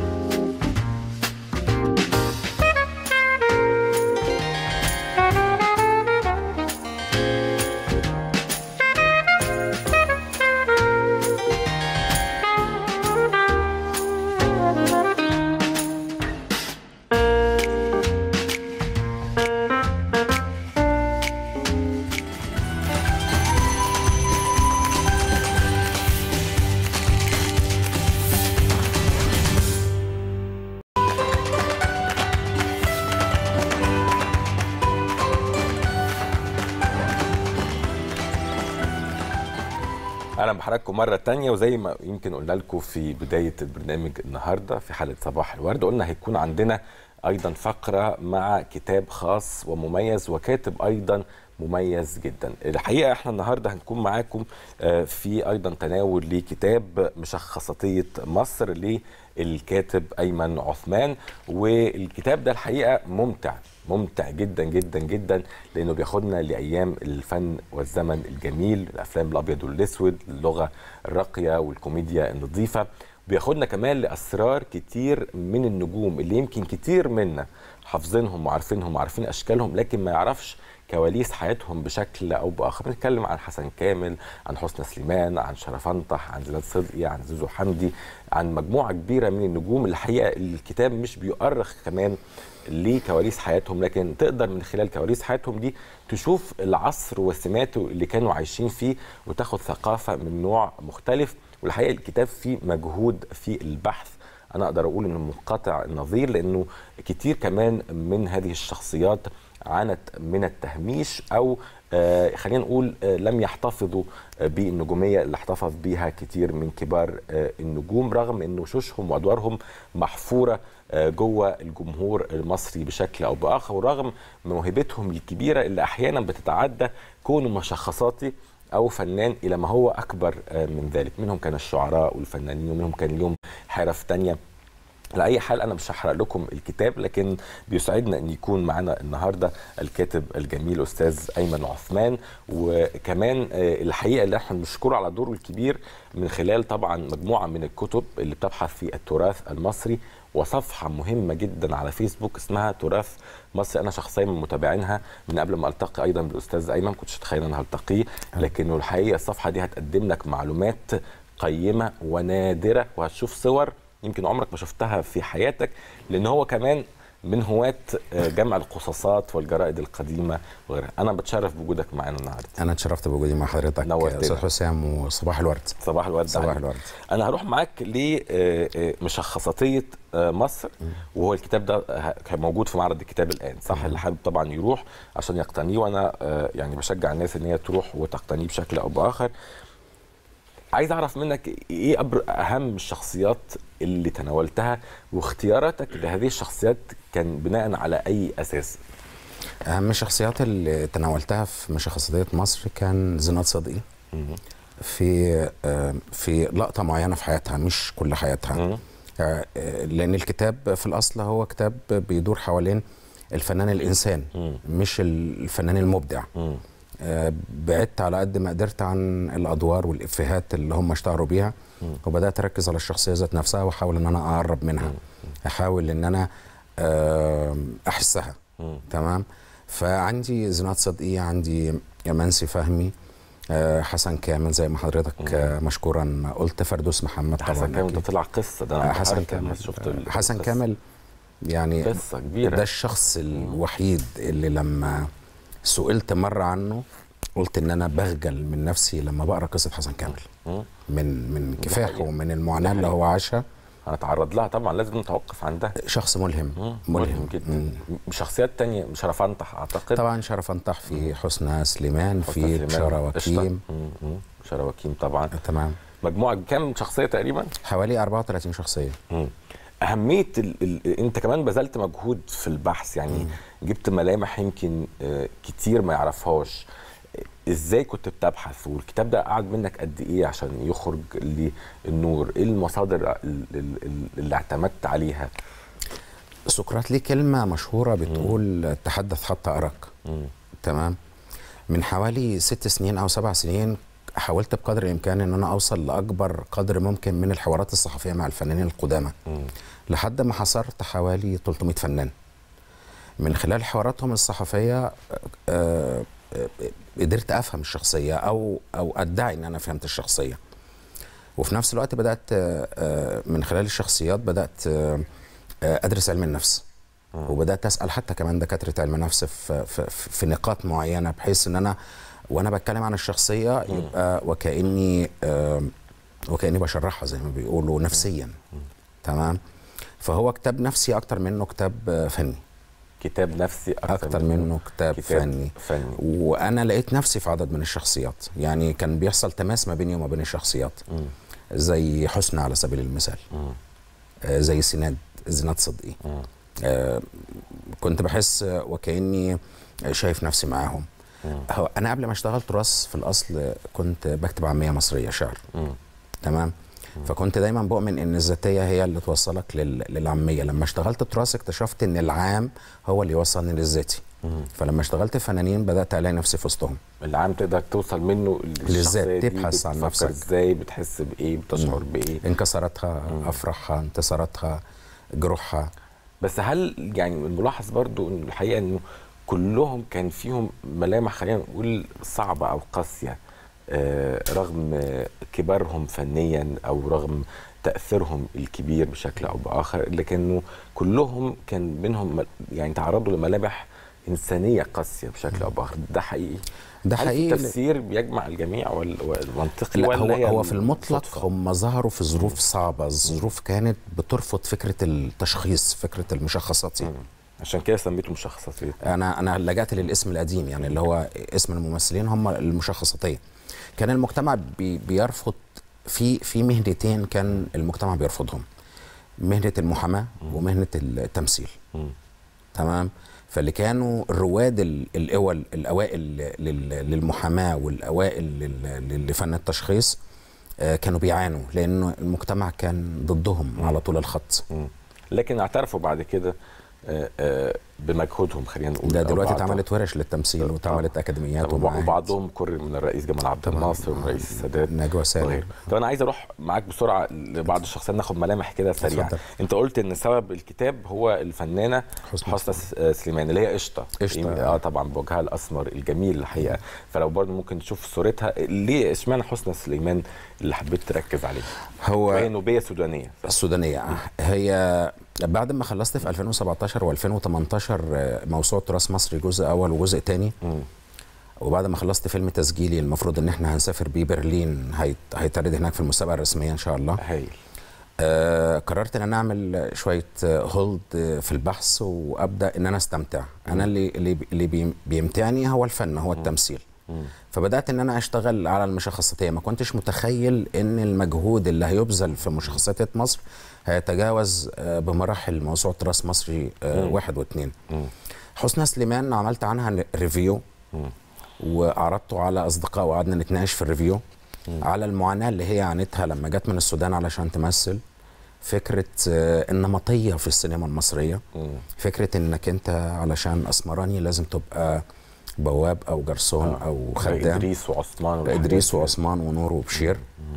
اهلا بحضراتكم مره تانية وزي ما يمكن قلنا لكم في بدايه البرنامج النهارده في حلقه صباح الورد قلنا هيكون عندنا ايضا فقره مع كتاب خاص ومميز وكاتب ايضا مميز جدا الحقيقه احنا النهارده هنكون معاكم آه، في ايضا تناول لكتاب مشخصاتيه مصر للكاتب ايمن عثمان والكتاب ده الحقيقه ممتع ممتع جدا جدا جدا لانه بياخدنا لايام الفن والزمن الجميل الافلام الابيض والاسود اللغه الراقيه والكوميديا النظيفه بياخدنا كمان لاسرار كتير من النجوم اللي يمكن كتير منا حافظينهم وعارفينهم وعارفين اشكالهم لكن ما يعرفش كواليس حياتهم بشكل او باخر بنتكلم عن حسن كامل عن حسنى سليمان عن شرف انطح عن زياد صدقي عن زيزو حمدي عن مجموعه كبيره من النجوم الحقيقه الكتاب مش بيؤرخ كمان لكواليس حياتهم لكن تقدر من خلال كواليس حياتهم دي تشوف العصر وسماته اللي كانوا عايشين فيه وتاخد ثقافه من نوع مختلف والحقيقه الكتاب فيه مجهود في البحث انا اقدر اقول انه منقطع النظير لانه كتير كمان من هذه الشخصيات عانت من التهميش او آه خلينا نقول آه لم يحتفظوا آه بالنجوميه اللي احتفظ بيها كتير من كبار آه النجوم رغم ان وشوشهم وادوارهم محفوره آه جوه الجمهور المصري بشكل او باخر ورغم موهبتهم الكبيره اللي احيانا بتتعدى كونه مشخصاتي او فنان الى ما هو اكبر آه من ذلك منهم كان الشعراء والفنانين ومنهم كان لهم حرف تانية على اي حال انا مش هحرق لكم الكتاب لكن بيسعدنا ان يكون معنا النهارده الكاتب الجميل استاذ ايمن عثمان وكمان آه، الحقيقه اللي احنا بنشكره على دوره الكبير من خلال طبعا مجموعه من الكتب اللي بتبحث في التراث المصري وصفحه مهمه جدا على فيسبوك اسمها تراث مصر انا شخصيا من متابعينها من قبل ما التقي ايضا بالاستاذ ايمن كنتش اتخيل ان هلتقيه لكنه الحقيقه الصفحه دي هتقدم لك معلومات قيمه ونادره وهتشوف صور يمكن عمرك ما شفتها في حياتك لان هو كمان من هواة آه، جمع القصاصات والجرائد القديمة وغيرها أنا بتشرف بوجودك معانا النهاردة انا اتشرفت بوجودي مع حضرتك نورتنا. استاذ حسام وصباح الورد صباح الورد صباح عليك. الورد أنا هروح معاك لمشخصاتية مصر وهو الكتاب ده ه- كان موجود في معرض الكتاب الآن صح اللي حابب طبعا يروح عشان يقتنيه وأنا آه، يعني بشجع الناس إن هي تروح وتقتنيه بشكل أو بآخر عايز اعرف منك ايه أبر اهم الشخصيات اللي تناولتها واختياراتك لهذه الشخصيات كان بناء على اي اساس اهم الشخصيات اللي تناولتها في مشخصية مصر كان زينات صدقي مم. في آه، في لقطة معينة في حياتها مش كل حياتها مم. آه، آه، لأن الكتاب في الأصل هو كتاب بيدور حوالين الفنان الإنسان مم. مش الفنان المبدع مم. آه، بعدت على قد ما قدرت عن الادوار والافيهات اللي هم اشتهروا بيها وبدات اركز على الشخصيه ذات نفسها واحاول ان انا اقرب منها احاول ان انا آه، احسها مم. تمام فعندي زينات صدقي عندي منسي فهمي آه، حسن كامل زي ما حضرتك آه، مشكورا قلت فردوس محمد طبعا حسن كامل ده أكيد. طلع قصه ده آه، انا حسن انبهرت لما كامل شفت آه، ال- حسن القصة. كامل يعني قصه كبيره ده الشخص الوحيد اللي لما سئلت مرة عنه قلت ان انا بخجل من نفسي لما بقرا قصة حسن كامل مم. من من دي كفاحه حقيقة. ومن المعاناة اللي هو عاشها هنتعرض لها طبعا لازم نتوقف عندها شخص ملهم مم. ملهم جدا شخصيات تانية مش هعرف انطح اعتقد طبعا شرف انطح في حسنى سليمان حسن في سليمان، بشارة قشطة. وكيم مم. مم. بشارة وكيم طبعا تمام مجموعه كام شخصيه تقريبا حوالي 34 شخصية مم. اهميه ال... ال... انت كمان بذلت مجهود في البحث يعني جبت ملامح يمكن آه، كتير ما يعرفهاش آه، ازاي كنت بتبحث والكتاب ده قعد منك قد ايه عشان يخرج للنور ايه المصادر ال- ال- ال- اللي اعتمدت عليها سقراط ليه كلمة مشهورة بتقول تحدث حتى أراك مم. تمام من حوالي ست سنين او سبع سنين حاولت بقدر الامكان ان انا اوصل لاكبر قدر ممكن من الحوارات الصحفيه مع الفنانين القدامى مم. لحد ما حصرت حوالي 300 فنان من خلال حواراتهم الصحفيه آه، آه، آه، قدرت افهم الشخصيه او او ادعي ان انا فهمت الشخصيه وفي نفس الوقت بدات آه، آه، من خلال الشخصيات بدات آه، آه، ادرس علم النفس وبدات اسال حتى كمان دكاتره علم نفس في, في, في نقاط معينه بحيث ان انا وانا بتكلم عن الشخصيه يبقى وكاني آه، وكاني بشرحها زي ما بيقولوا نفسيا تمام فهو كتاب نفسي اكتر منه كتاب آه، فني كتاب نفسي اكتر, اكتر منه كتاب, كتاب فني فني وانا لقيت نفسي في عدد من الشخصيات يعني كان بيحصل تماس ما بيني وما بين الشخصيات مم. زي حسنى على سبيل المثال مم. آه، زي سناد زينات صدقي مم. آه، كنت بحس آه، وكاني شايف نفسي معاهم مم. هو انا قبل ما اشتغل تراث في الاصل كنت بكتب عاميه مصريه شعر مم. تمام فكنت دايما بؤمن ان الذاتيه هي اللي توصلك لل- للعاميه لما اشتغلت تراث اكتشفت ان العام هو اللي يوصلني للذاتي مم. فلما اشتغلت فنانين بدات الاقي نفسي في وسطهم العام تقدر توصل منه للشخصية للذات، دي، تبحث عن بتفكر نفسك. ازاي بتحس بايه بتشعر بايه انكسرتها افراحها انتصاراتها جروحها بس هل يعني الملاحظ برضو ان الحقيقه انه كلهم كان فيهم ملامح خلينا نقول صعبه او قاسيه آه، رغم آه، كبارهم فنيا او رغم تاثيرهم الكبير بشكل او باخر لكنه كلهم كان منهم مل- يعني تعرضوا لملامح انسانيه قاسيه بشكل او باخر ده حقيقي ده هل في حقيقي تفسير بيجمع الجميع ولا ولا منطقي لا ولا هو هي هو في المطلق صدفة؟ هم ظهروا في ظروف صعبه الظروف كانت بترفض فكره التشخيص فكره المشخصات مم. عشان كده سميته مشخصاتيه انا انا لجأت للاسم القديم يعني اللي هو اسم الممثلين هم المشخصاتيه كان المجتمع بي بيرفض في في مهنتين كان المجتمع بيرفضهم مهنه المحاماه ومهنه التمثيل مم. تمام فاللي كانوا الرواد ال- الاول الاوائل لل- للمحاماه والاوائل لل- لفن التشخيص آه، كانوا بيعانوا لانه المجتمع كان ضدهم على طول الخط مم. لكن اعترفوا بعد كده آه، آه، بمجهودهم خلينا نقول ده أو دلوقتي بعضهم. اتعملت ورش للتمثيل طبعا. واتعملت اكاديميات طب ومعاهد. وبعضهم كرم من الرئيس جمال عبد طبعاً. الناصر والرئيس السادات نجوى سالم وغيره. طب انا عايز اروح معاك بسرعه لبعض الشخصيات ناخد ملامح كده سريعه اتفضل. انت قلت ان سبب الكتاب هو الفنانه حسنى حسنى س- آه، سليمان اللي هي قشطه قشطة. اه طبعا بوجهها الاسمر الجميل الحقيقه فلو برضه ممكن تشوف صورتها ليه اشمعنى حسنى سليمان اللي حبيت تركز عليه هو وهي نوبيه سودانيه صح؟ السودانية هي بعد ما خلصت في 2017 و2018 موسوعة تراث مصري جزء أول وجزء تاني مم. وبعد ما خلصت فيلم تسجيلي المفروض إن إحنا هنسافر بيه برلين هيت- هيتعرض هناك في المسابقة الرسمية إن شاء الله هايل آه قررت إن أنا أعمل شوية هولد في البحث وأبدأ إن أنا أستمتع أنا اللي اللي بي- اللي بي- بيمتعني هو الفن هو التمثيل مم. فبدات ان انا اشتغل على المشخصاتيه ما كنتش متخيل ان المجهود اللي هيبذل في مشخصاتيه مصر هيتجاوز آه، بمراحل موسوعه راس مصري آه، مم. واحد واثنين مم. حسنى سليمان عملت عنها ريفيو وعرضته على اصدقاء وقعدنا نتناقش في الريفيو على المعاناه اللي هي عانتها لما جت من السودان علشان تمثل فكره آه، النمطيه في السينما المصريه فكره انك انت علشان اسمراني لازم تبقى بواب او جرسون او خدام ادريس وعثمان والحاجات ادريس دي. وعثمان ونور وبشير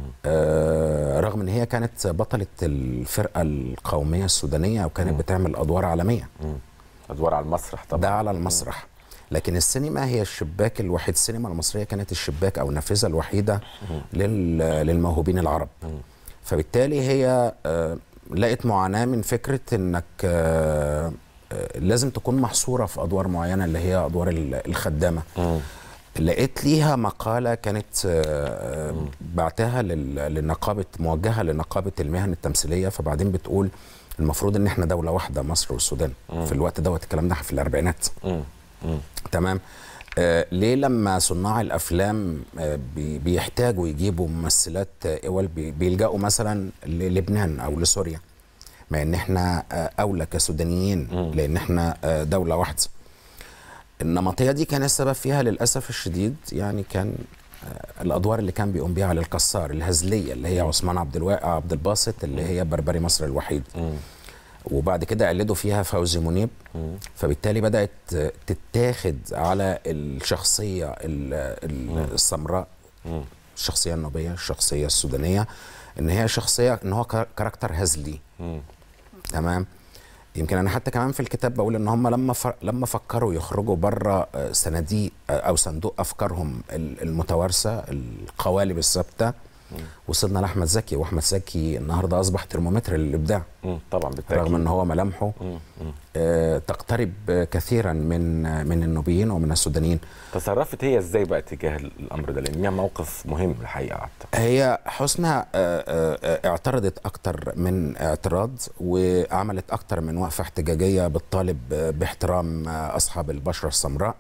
آه رغم ان هي كانت بطله الفرقه القوميه السودانيه وكانت بتعمل ادوار عالميه ادوار على المسرح طبعا ده على المسرح لكن السينما هي الشباك الوحيد السينما المصريه كانت الشباك او النافذه الوحيده لل للموهوبين العرب فبالتالي هي آه، لقت معاناه من فكره انك آه، آه، لازم تكون محصوره في ادوار معينه اللي هي ادوار ال- الخدامه لقيت ليها مقالة كانت آه، بعتها لل- للنقابة موجهة لنقابة المهن التمثيلية فبعدين بتقول المفروض ان احنا دولة واحدة مصر والسودان في الوقت دوت الكلام ده في الاربعينات تمام آه ليه لما صناع الافلام آه بي- بيحتاجوا يجيبوا ممثلات آه، اول بي- بيلجأوا مثلا للبنان او لسوريا مع ان احنا آه، اولى كسودانيين لان احنا آه، دوله واحده النمطيه دي كان السبب فيها للاسف الشديد يعني كان آه، الادوار اللي كان بيقوم بيها علي الكسار الهزليه اللي هي عثمان عبد الواقع عبد الباسط اللي هي بربري مصر الوحيد وبعد كده قلدوا فيها فوزي منيب فبالتالي بدات تتاخد على الشخصيه ال- ال- السمراء الشخصيه النوبيه الشخصيه السودانيه ان هي شخصيه ان هو كار- كاركتر هزلي تمام يمكن انا حتى كمان في الكتاب بقول ان هم لما ف... لما فكروا يخرجوا بره آه، صناديق آه، او صندوق افكارهم ال- المتوارثه القوالب الثابته وصلنا لاحمد زكي واحمد زكي النهارده اصبح ترمومتر للابداع مم، طبعا بالتاكيد رغم ان هو ملامحه آه، تقترب آه، كثيرا من آه، من النوبيين ومن السودانيين تصرفت هي ازاي بقى تجاه الامر ده لان ليها موقف مهم الحقيقه أعتقد. هي حسنى آه، آه، آه، اعترضت اكتر من اعتراض وعملت اكتر من وقفه احتجاجيه بتطالب آه، باحترام آه، اصحاب البشره السمراء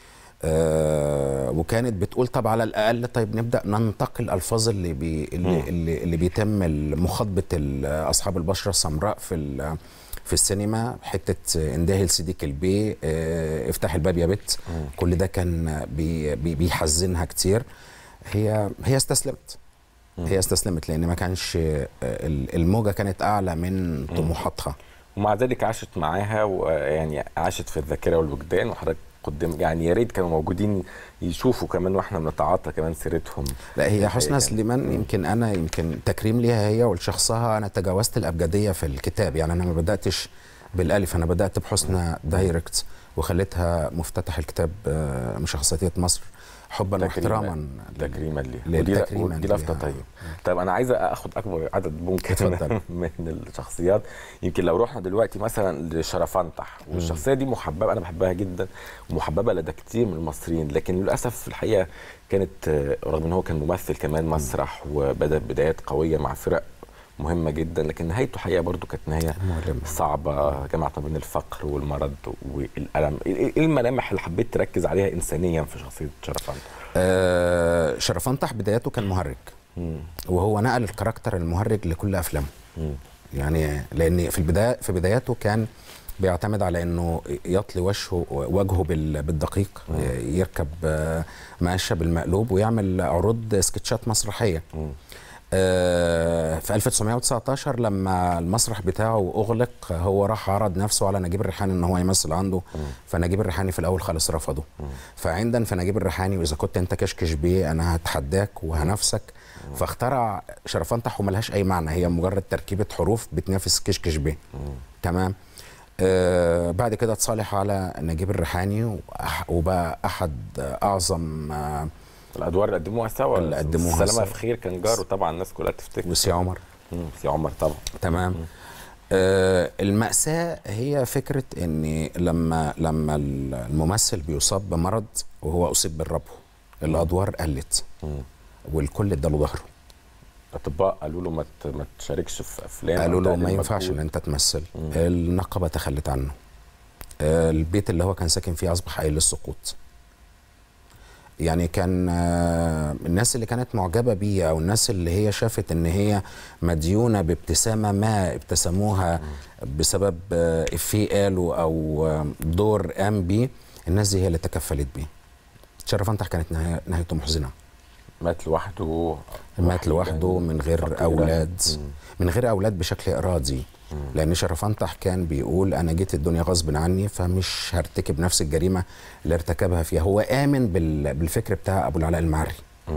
آه، وكانت بتقول طب على الاقل طيب نبدا ننتقي الالفاظ اللي بي اللي, اللي, اللي بيتم مخاطبه ال- اصحاب البشره السمراء في ال- في السينما حته اندهي لسيدك البي آه، افتح الباب يا بت كل ده كان بي بي بيحزنها كتير هي هي استسلمت هي استسلمت لان ما كانش آه، ال- الموجه كانت اعلى من طموحاتها ومع ذلك عاشت معاها ويعني عاشت في الذاكره والوجدان وحضرتك قدام يعني يا ريت كانوا موجودين يشوفوا كمان واحنا بنتعاطى كمان سيرتهم لا هي حسنى يعني- سليمان يمكن انا يمكن تكريم ليها هي ولشخصها انا تجاوزت الابجديه في الكتاب يعني انا ما بداتش بالالف انا بدات بحسنى دايركت وخليتها مفتتح الكتاب آه، من شخصيات مصر حبا واحتراما تكريما ليها لل- ودي تكريماً ودي لفته ليها. طيب طيب انا عايز اخد اكبر عدد ممكن اتفضل. من الشخصيات يمكن لو رحنا دلوقتي مثلا لشرفنطح والشخصيه دي محببه انا بحبها جدا ومحببه لدى كتير من المصريين لكن للاسف في الحقيقه كانت آه، رغم ان هو كان ممثل كمان مسرح وبدا بدايات قويه مع فرق مهمه جدا لكن نهايته حقيقه برضو كانت نهايه مؤلمة. صعبه جمعت ما بين الفقر والمرض والالم ايه إيه الملامح اللي حبيت تركز عليها انسانيا في شخصيه شرفنطح آه، شرفنطح بدايته كان مهرج وهو نقل الكاركتر المهرج لكل افلامه يعني لان في البدايه في بداياته كان بيعتمد على انه يطلي وجهه وجهه بال- بالدقيق يركب آه، مقشه بالمقلوب ويعمل عروض سكتشات مسرحيه آه، في 1919 لما المسرح بتاعه اغلق هو راح عرض نفسه على نجيب الريحاني ان هو يمثل عنده فنجيب الريحاني في الاول خالص رفضه فعندن في نجيب الريحاني واذا كنت انت كشكش بيه انا هتحداك وهنافسك فاخترع شرفنطح وملهاش اي معنى هي مجرد تركيبه حروف بتنافس كشكش بيه تمام آه بعد كده اتصالح على نجيب الريحاني وأح- وبقى احد اعظم آه الادوار اللي قدموها سوا اللي قدموها سلامه سوا. في خير كان جاره طبعا الناس كلها تفتكر وسي عمر مم، سي عمر طبعا تمام آه المأساة هي فكرة ان لما لما الممثل بيصاب بمرض وهو اصيب بالربو الادوار قلت والكل اداله ظهره الاطباء قالوا له ما ت- ما تشاركش في افلام قالوا أو له تقلل ما ينفعش مجهود. ان انت تمثل النقابة تخلت عنه آه البيت اللي هو كان ساكن فيه اصبح قايل للسقوط يعني كان آه، الناس اللي كانت معجبه بيه او الناس اللي هي شافت ان هي مديونه بابتسامه ما ابتسموها بسبب آه، افيه قاله او آه، دور قام بيه الناس دي هي اللي تكفلت بيه شرف انتح كانت نهاية- نهايته محزنه مات لوحده مات وحيداً، لوحده من غير فقيراً. اولاد مم. من غير اولاد بشكل ارادي لان شرف انطح كان بيقول انا جيت الدنيا غصب عني فمش هرتكب نفس الجريمه اللي ارتكبها فيها هو امن بال- بالفكر بتاع ابو العلاء المعري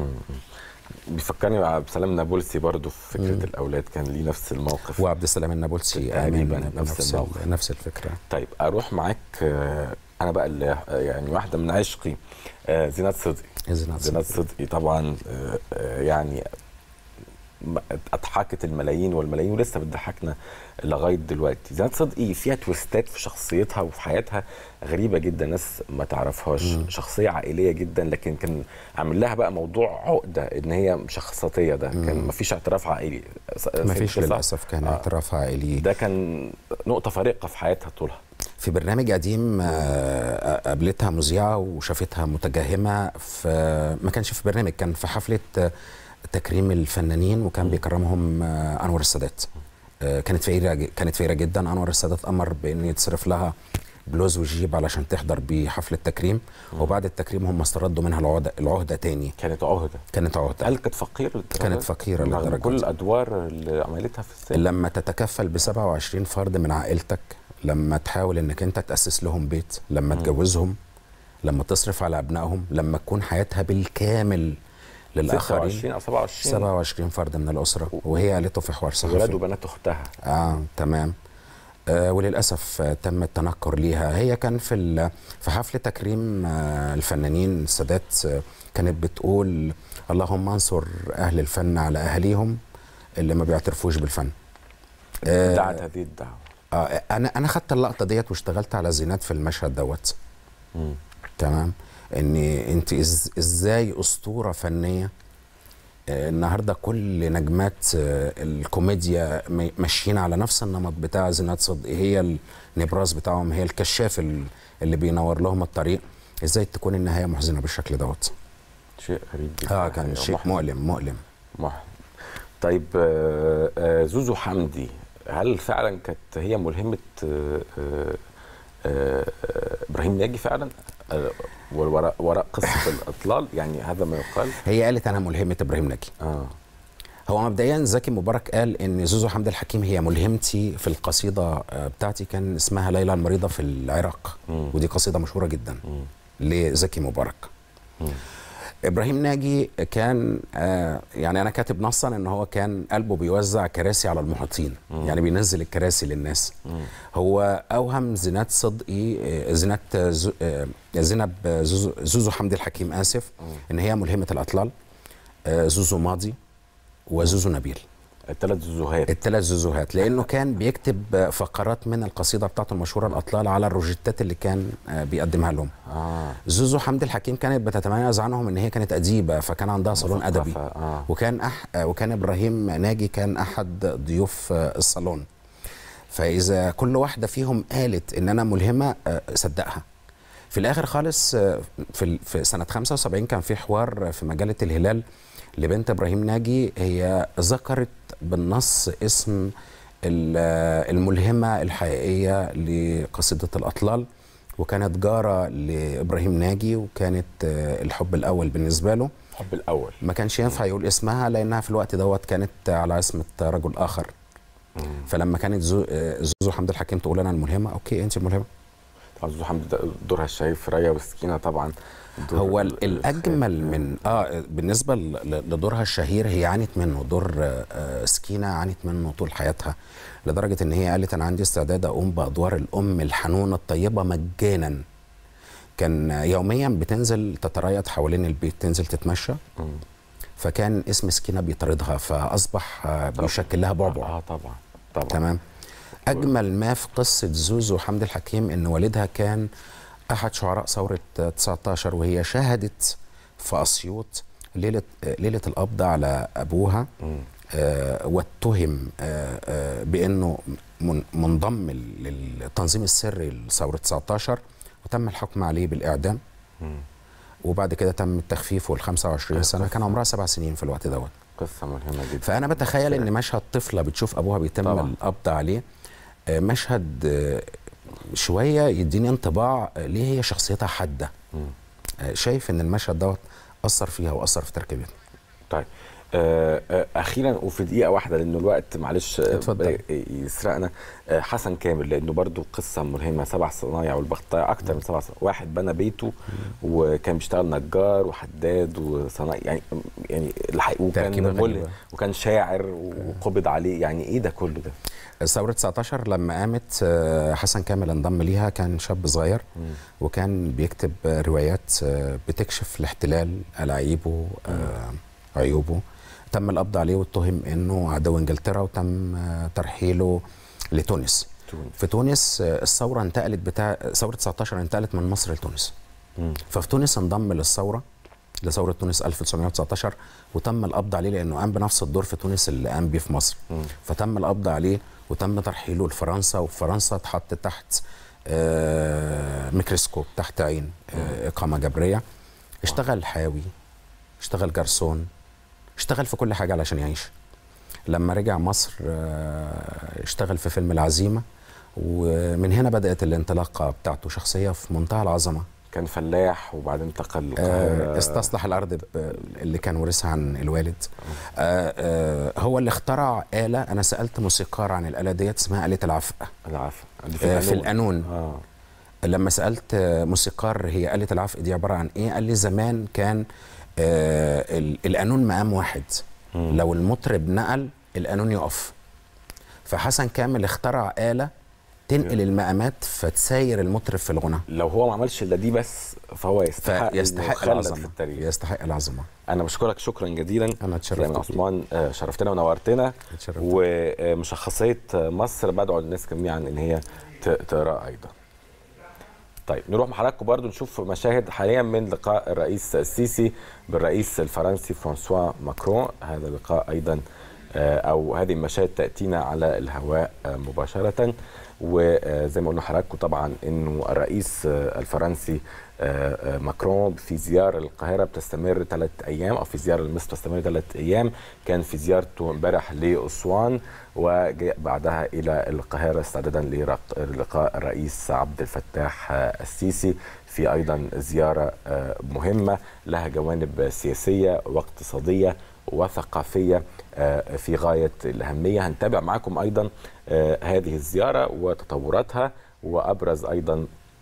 بيفكرني بعبد السلام نابلسي برضه في فكره الاولاد كان ليه نفس الموقف وعبد السلام النابلسي تقريباً امن نفس بنفس الموقف. ال- نفس الفكره طيب اروح معاك آه، انا بقى اللي آه، يعني واحده من عشقي آه، زينات صدقي زينات زينات صدقي طبعا آه، آه، يعني م- اضحكت الملايين والملايين ولسه بتضحكنا لغايه دلوقتي زينات صدقي فيها تويستات في شخصيتها وفي حياتها غريبه جدا ناس ما تعرفهاش شخصيه عائليه جدا لكن كان عامل لها بقى موضوع عقده ان هي شخصيتيه ده كان ما فيش اعتراف عائلي ما فيش صح؟ للاسف كان آه. اعتراف عائلي ده كان نقطه فارقه في حياتها طولها في برنامج قديم آه، قابلتها مذيعه وشافتها متجهمه في ما كانش في برنامج كان في حفله آه، تكريم الفنانين وكان بيكرمهم آه، انور السادات آه، كانت فقيره ج- كانت فقيره جدا انور السادات امر بان يتصرف لها بلوز وجيب علشان تحضر بيه حفله تكريم وبعد التكريم هم استردوا منها العهده العهده تاني كانت عهده كانت عهده هل كانت فقيره للدرجة كانت دي؟ فقيرة رغم للدرجة كل دي. الادوار اللي عملتها في السينما لما تتكفل ب 27 فرد من عائلتك لما تحاول انك انت تاسس لهم بيت لما تجوزهم لما تصرف على ابنائهم لما تكون حياتها بالكامل للاخرين 26 او 27 27 فرد من الاسره وهي قالته في حوار ولاد صحفي وبنات اختها اه تمام آه وللاسف آه تم التنكر ليها هي كان في ال- في حفل تكريم آه الفنانين السادات آه كانت بتقول اللهم انصر اهل الفن على اهاليهم اللي ما بيعترفوش بالفن آه، دعت هذه الدعوه اه انا انا خدت اللقطه ديت واشتغلت على زينات في المشهد دوت تمام ان انت إز ازاي اسطوره فنيه آه، النهارده كل نجمات آه، الكوميديا م- ماشيين على نفس النمط بتاع زينات صدقي هي النبراس بتاعهم هي الكشاف ال- اللي بينور لهم الطريق ازاي تكون النهايه محزنه بالشكل دوت شيء غريب جدا اه كان الحقيقة، شيء محزن. مؤلم مؤلم محزن. طيب آه، آه، زوزو حمدي هل فعلا كانت هي ملهمه آه، آه، آه، آه، ابراهيم ناجي فعلا آه، وراء وراء قصه الاطلال يعني هذا ما يقال هي قالت انا ملهمه ابراهيم ناجي اه هو مبدئيا زكي مبارك قال ان زوزو حمد الحكيم هي ملهمتي في القصيده آه، بتاعتي كان اسمها ليلى المريضه في العراق مم. ودي قصيده مشهوره جدا مم. لزكي مبارك مم. ابراهيم ناجي كان آه يعني انا كاتب نصا ان هو كان قلبه بيوزع كراسي على المحيطين يعني بينزل الكراسي للناس هو اوهم زينات صدقي آه، زينات آه، زو- آه، زينب آه، زوزو, زوزو حمدي الحكيم اسف ان هي ملهمه الاطلال آه، زوزو ماضي وزوزو نبيل الثلاث زوزوهات الثلاث زوزوهات لانه كان بيكتب فقرات من القصيده بتاعته المشهوره الاطلال على الروجيتات اللي كان آه، بيقدمها لهم اه زوزو حمد الحكيم كانت بتتميز عنهم ان هي كانت اديبه فكان عندها صالون مثقفة، ادبي آه. وكان أح... آه، وكان ابراهيم ناجي كان احد ضيوف آه، الصالون فاذا كل واحده فيهم قالت ان انا ملهمه آه، صدقها في الاخر خالص آه، في ال- في سنه 75 كان في حوار في مجله الهلال لبنت ابراهيم ناجي هي ذكرت بالنص اسم ال- آه، الملهمه الحقيقيه لقصيده الاطلال وكانت جاره لابراهيم ناجي وكانت آه، الحب الاول بالنسبه له الحب الاول ما كانش ينفع يقول اسمها لانها في الوقت دوت كانت على عصمه رجل اخر فلما كانت زو آه، زوزو حمد الحكيم تقول انا الملهمه اوكي انت الملهمه طبعا زوزو حمدي ده دورها الشهير في رايا وسكينه طبعا دور هو ال- ال- الاجمل من اه بالنسبه ل- ل- لدورها الشهير هي عانت منه دور آه، آه، سكينه عانت منه طول حياتها لدرجه ان هي قالت انا عندي استعداد اقوم بادوار الام الحنونه الطيبه مجانا كان يوميا بتنزل تتريض حوالين البيت تنزل تتمشى فكان اسم سكينه بيطاردها فاصبح آه، بيشكل لها بعبع اه طبعا طبعا تمام اجمل ما في قصه زوزو حمد الحكيم ان والدها كان احد شعراء ثوره 19 وهي شهدت في اسيوط ليله ليله القبض على ابوها آه واتهم آه آه بانه من- منضم للتنظيم السري لثوره 19 وتم الحكم عليه بالاعدام وبعد كده تم التخفيف وال 25 سنه كان عمرها سبع سنين في الوقت دوت قصه ملهمه جدا فانا بتخيل ان مشهد طفله بتشوف ابوها بيتم طبعاً. القبض عليه آه، مشهد آه، شويه يديني انطباع آه، ليه هي شخصيتها حاده آه، شايف ان المشهد دوت اثر فيها واثر في تركيبتها طيب آه، آه، اخيرا وفي دقيقه واحده لانه الوقت معلش آه، اتفضل. ب- يسرقنا آه، حسن كامل لانه برضو قصه ملهمه سبع صنايع والبغطاء اكتر من سبع صنايع واحد بنى بيته وكان بيشتغل نجار وحداد وصنايع يعني يعني الحقيقة وكان تركيبة ملهم غريبة. وكان شاعر وقبض عليه يعني ايه ده كله ده ثورة 19 لما قامت آه، حسن كامل انضم ليها كان شاب صغير وكان بيكتب آه، روايات آه، بتكشف الاحتلال ألاعيبه آه، عيوبه تم القبض عليه واتهم انه عدو انجلترا وتم آه، ترحيله لتونس في تونس آه، الثورة انتقلت بتاع ثورة 19 انتقلت من مصر لتونس ففي تونس انضم للثورة لثورة تونس 1919 وتم القبض عليه لأنه قام بنفس الدور في تونس اللي قام بيه في مصر فتم القبض عليه وتم ترحيله لفرنسا وفي فرنسا اتحط تحت آه، ميكروسكوب تحت عين آه، إقامة جبرية اشتغل حاوي اشتغل جرسون اشتغل في كل حاجة علشان يعيش لما رجع مصر آه، اشتغل في فيلم العزيمة ومن هنا بدأت الانطلاقة بتاعته شخصية في منتهى العظمة كان فلاح وبعدين انتقل آه، القاهرة. استصلح الارض ب- اللي كان ورثها عن الوالد آه، آه، هو اللي اخترع آلة أنا سألت موسيقار عن الآلة ديت اسمها آلة العفق العفق دي في, في القانون آه. لما سألت آه، موسيقار هي آلة العفق دي عبارة عن إيه قال لي زمان كان آه، ال- القانون مقام واحد لو المطرب نقل القانون يقف فحسن كامل اخترع آلة تنقل المقامات فتساير المطرب في الغنى لو هو ما عملش الا دي بس فهو يستحق إنه فيستحق يخلد العظمة في التاريخ يستحق العظمة انا بشكرك شكرا جزيلا انا اتشرفت يعني بيك. عثمان آه، شرفتنا ونورتنا اتشرفت. ومشخصيه مصر بدعو الناس جميعا ان هي ت- تقرا ايضا طيب نروح مع حضراتكم برضو نشوف مشاهد حاليا من لقاء الرئيس السيسي بالرئيس الفرنسي فرانسوا ماكرون هذا اللقاء ايضا آه، او هذه المشاهد تاتينا على الهواء آه، مباشره وزي ما قلنا لحضراتكم طبعا انه الرئيس آه، الفرنسي آه، آه، ماكرون في زياره للقاهره بتستمر ثلاث ايام او في زياره لمصر بتستمر ثلاث ايام كان في زيارته امبارح لاسوان وجاء بعدها الى القاهره استعدادا لرق- للقاء الرئيس عبد الفتاح آه، السيسي في ايضا زياره آه، مهمه لها جوانب سياسيه واقتصاديه وثقافيه آه، في غايه الاهميه هنتابع معكم ايضا آه، هذه الزياره وتطوراتها وابرز ايضا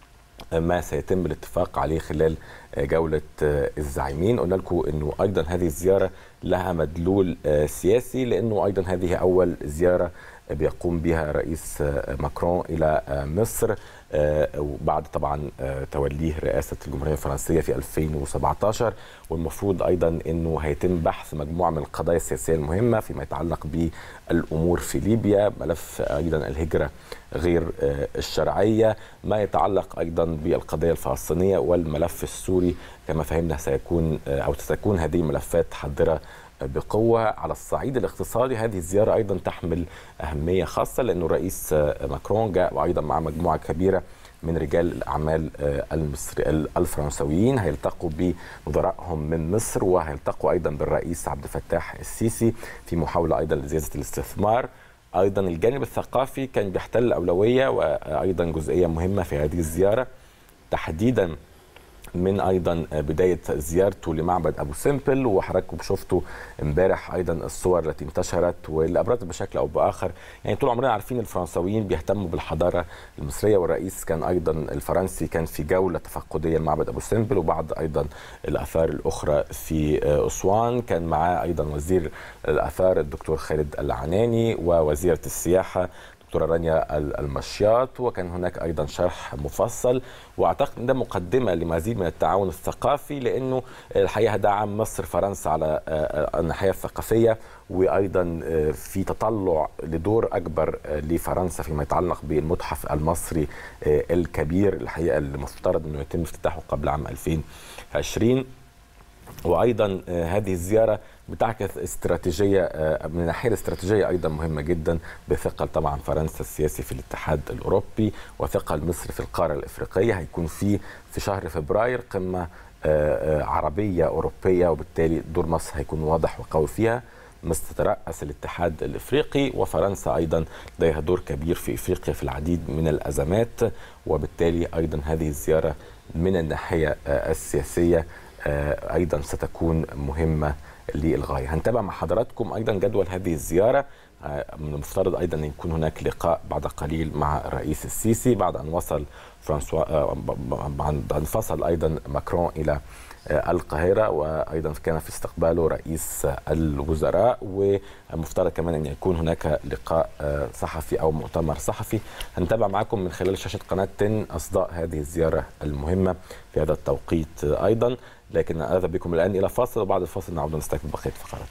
ما سيتم الاتفاق عليه خلال جولة الزعيمين قلنا لكم أنه أيضا هذه الزيارة لها مدلول سياسي لأنه أيضا هذه أول زيارة بيقوم بها رئيس ماكرون إلى مصر وبعد طبعا توليه رئاسة الجمهورية الفرنسية في 2017 والمفروض أيضا أنه هيتم بحث مجموعة من القضايا السياسية المهمة فيما يتعلق بالأمور في ليبيا ملف أيضا الهجرة غير الشرعية ما يتعلق أيضا بالقضية الفلسطينية والملف السوري كما فهمنا سيكون أو ستكون هذه الملفات حاضرة بقوة على الصعيد الاقتصادي هذه الزيارة أيضا تحمل أهمية خاصة لأن الرئيس ماكرون جاء وأيضا مع مجموعة كبيرة من رجال الأعمال المصري الفرنسويين هيلتقوا بمدراءهم من مصر وهيلتقوا أيضا بالرئيس عبد الفتاح السيسي في محاولة أيضا لزيادة الاستثمار ايضا الجانب الثقافي كان بيحتل اولويه وايضا جزئيه مهمه في هذه الزياره تحديدا من ايضا بدايه زيارته لمعبد ابو سمبل وحضراتكم شفتوا امبارح ايضا الصور التي انتشرت واللي ابرزت بشكل او باخر يعني طول عمرنا عارفين الفرنساويين بيهتموا بالحضاره المصريه والرئيس كان ايضا الفرنسي كان في جوله تفقديه لمعبد ابو سمبل وبعض ايضا الاثار الاخرى في اسوان كان معاه ايضا وزير الاثار الدكتور خالد العناني ووزيره السياحه دكتوره رانيا المشياط وكان هناك ايضا شرح مفصل واعتقد ان ده مقدمه لمزيد من التعاون الثقافي لانه الحقيقه دعم مصر فرنسا على الناحيه الثقافيه وايضا في تطلع لدور اكبر لفرنسا فيما يتعلق بالمتحف المصري الكبير الحقيقه اللي مفترض انه يتم افتتاحه قبل عام 2020 وايضا آه، هذه الزياره بتعكس استراتيجيه آه، من الناحيه الاستراتيجيه ايضا مهمه جدا بثقل طبعا فرنسا السياسي في الاتحاد الاوروبي وثقل مصر في القاره الافريقيه هيكون في في شهر فبراير قمه آه، آه، عربيه اوروبيه وبالتالي دور مصر هيكون واضح وقوي فيها مصر تترأس الاتحاد الافريقي وفرنسا ايضا لديها دور كبير في افريقيا في العديد من الازمات وبالتالي ايضا هذه الزياره من الناحيه آه، السياسيه آه، ايضا ستكون مهمه للغايه هنتابع مع حضراتكم ايضا جدول هذه الزياره آه، من المفترض ايضا ان يكون هناك لقاء بعد قليل مع الرئيس السيسي بعد ان وصل فرانسوا آه، بعد ان فصل ايضا ماكرون الى آه، القاهره وايضا كان في استقباله رئيس الوزراء ومفترض كمان ان يكون هناك لقاء آه، صحفي او مؤتمر صحفي هنتابع معكم من خلال شاشه قناه 10 اصداء هذه الزياره المهمه في هذا التوقيت آه، ايضا لكن اذهب بكم الان الى فاصل وبعد الفاصل نعود نستكمل بقيه الفقرات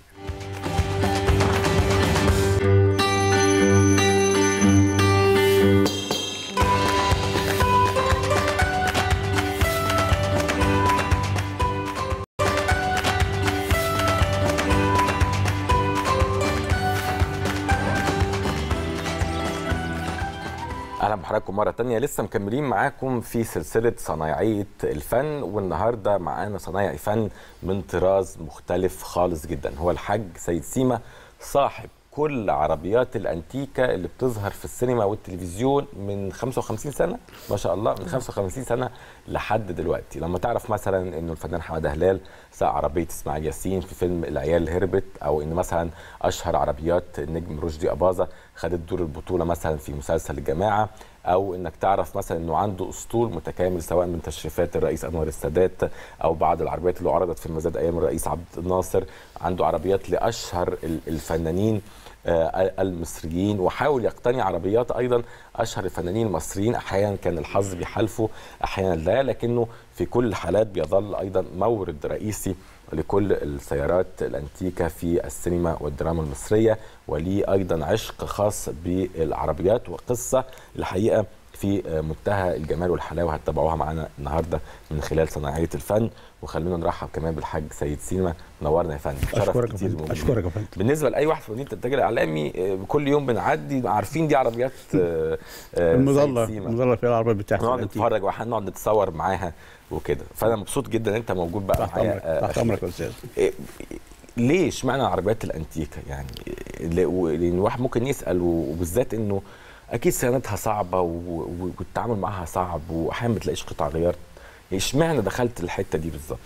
اهلا بحضراتكم مره تانية لسه مكملين معاكم في سلسله صنايعيه الفن والنهارده معانا صنايعي فن من طراز مختلف خالص جدا هو الحاج سيد سيما صاحب كل عربيات الانتيكا اللي بتظهر في السينما والتلفزيون من 55 سنه ما شاء الله من 55 سنه لحد دلوقتي لما تعرف مثلا انه الفنان حماده هلال ساق عربيه اسماعيل ياسين في فيلم العيال هربت او ان مثلا اشهر عربيات النجم رشدي اباظه خدت دور البطوله مثلا في مسلسل الجماعه او انك تعرف مثلا انه عنده اسطول متكامل سواء من تشريفات الرئيس انور السادات او بعض العربيات اللي عرضت في المزاد ايام الرئيس عبد الناصر عنده عربيات لاشهر ال- الفنانين آه، المصريين وحاول يقتني عربيات ايضا اشهر الفنانين المصريين احيانا كان الحظ بيحالفه احيانا لا لكنه في كل الحالات بيظل ايضا مورد رئيسي لكل السيارات الانتيكه في السينما والدراما المصريه وليه ايضا عشق خاص بالعربيات وقصه الحقيقه في منتهى الجمال والحلاوه هتتابعوها معانا النهارده من خلال صناعيه الفن وخلونا نرحب كمان بالحاج سيد سيما نورنا يا فندم شرف اشكرك يا كتير فندم موجود. اشكرك يا فندم بالنسبه لاي واحد في مدينه التاجر الاعلامي آه، كل يوم بنعدي عارفين دي عربيات آه، آه، المظله سيد سيما. المظله فيها العربيه بتاعتي نقعد الأنتيك. نتفرج واحنا نقعد نتصور معاها وكده فانا مبسوط جدا ان انت موجود بقى تحت معايا امرك آه، تحت أخيراً. امرك يا استاذ إيه- ليه اشمعنى العربيات الانتيكه يعني ل- و- لان الواحد ممكن يسال وبالذات انه اكيد صيانتها صعبه و- و- والتعامل معاها صعب واحيانا ما تلاقيش قطع غيار اشمعنى دخلت الحته دي بالظبط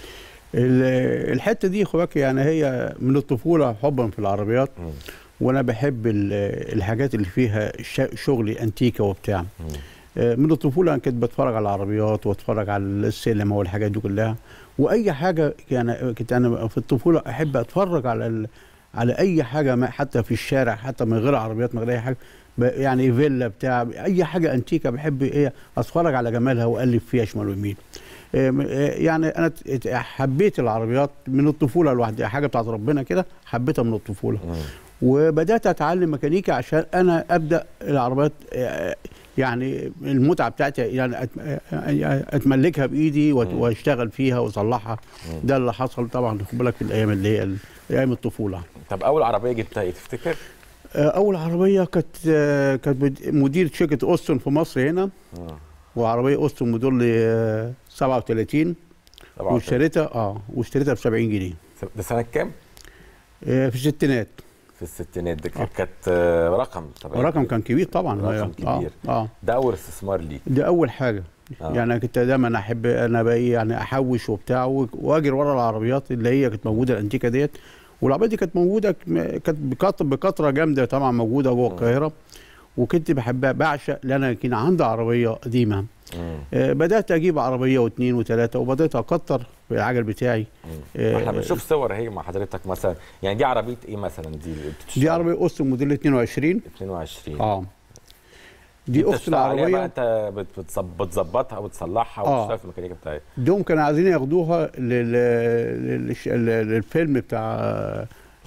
ال- الحته دي خباك يعني هي من الطفوله حبا في العربيات وانا بحب ال- الحاجات اللي فيها ش- شغل انتيكه وبتاع آه، من الطفوله انا كنت بتفرج على العربيات واتفرج على السينما والحاجات دي كلها واي حاجه يعني كنت انا في الطفوله احب اتفرج على ال... على اي حاجه ما حتى في الشارع حتى من غير عربيات من غير اي حاجه ب- يعني فيلا بتاع اي حاجه انتيكه بحب ايه اتفرج على جمالها والف فيها شمال ويمين آه، م- آه، يعني انا ت- ت- حبيت العربيات من الطفوله لوحدها حاجه بتاعت ربنا كده حبيتها من الطفوله وبدات اتعلم ميكانيكا عشان انا ابدا العربيات آه، يعني المتعه بتاعتي يعني أت- آه، اتملكها بايدي وأت- واشتغل فيها واصلحها ده اللي حصل طبعا خد بالك في الايام اللي هي ال- ايام الطفوله طب اول عربيه جبتها ايه تفتكر آه، اول عربيه كانت آه، كانت بد- مدير شركه اوستون في مصر هنا وعربيه اوستون موديل آه، 37 واشتريتها اه واشتريتها ب 70 جنيه ده سنه كام آه، في الستينات في الستينات دي كانت آه، رقم طبعا رقم كان كبير طبعا رقم آه، كبير اه ده اول استثمار ليك دي اول حاجه آه. آه. يعني أنا كنت دايما احب انا بقى إيه يعني احوش وبتاع و- واجري ورا العربيات اللي هي كانت موجوده الانتيكه ديت والعربيات دي كانت موجوده كانت بكثره بكثره جامده طبعا موجوده جوه القاهره وكنت بحبها بعشق لان انا كان عندي عربيه قديمه آه بدات اجيب عربيه واثنين وثلاثه وبدات اكتر في العجل بتاعي آه احنا بنشوف صور اهي مع حضرتك مثلا يعني دي عربيه ايه مثلا دي اللي بتشتغل؟ دي عربيه اوستن موديل 22 22 اه دي أنت اخت بتشتغل عليها بقى العربيه انت بت- بتظب- بتظبطها وتصلحها آه. وتشتغل في الميكانيكا بتاعتها دوم كانوا عايزين ياخدوها لل... لل... لل... للفيلم بتاع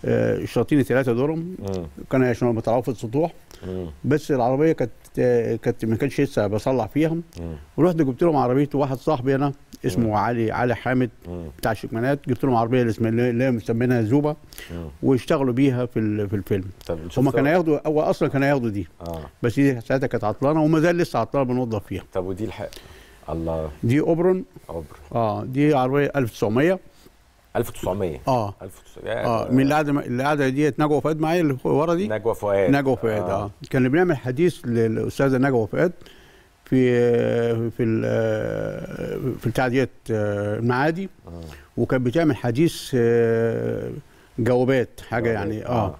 آه، الشاطين ثلاثه دورهم مم. كانوا عشان بيطلعوا في السطوح مم. بس العربيه كانت آه، كانت ما كانش لسه بصلح فيها مم. ورحت جبت لهم عربيه واحد صاحبي انا اسمه علي علي حامد مم. بتاع الشكمانات جبت لهم عربيه اللي اسمها اللي هي مسمينها زوبا مم. واشتغلوا بيها في ال- في الفيلم طب نشوف هم سوا. كانوا ياخدوا هو اصلا كانوا ياخدوا دي اه بس دي ساعتها كانت عطلانه وما زال لسه عطلانه بنوظف فيها طب ودي الحق الله دي اوبرون عبر اه دي عربيه 1900 1900 اه 1900 اه من اللي قاعده اللي قاعده ديت نجوى فؤاد معايا اللي ورا دي نجوى فؤاد نجوى فؤاد اه, كان بنعمل حديث للاستاذه نجوى فؤاد في في ال- في البتاع ديت آه، المعادي وكانت بتعمل حديث آه، جوابات حاجه يعني اه,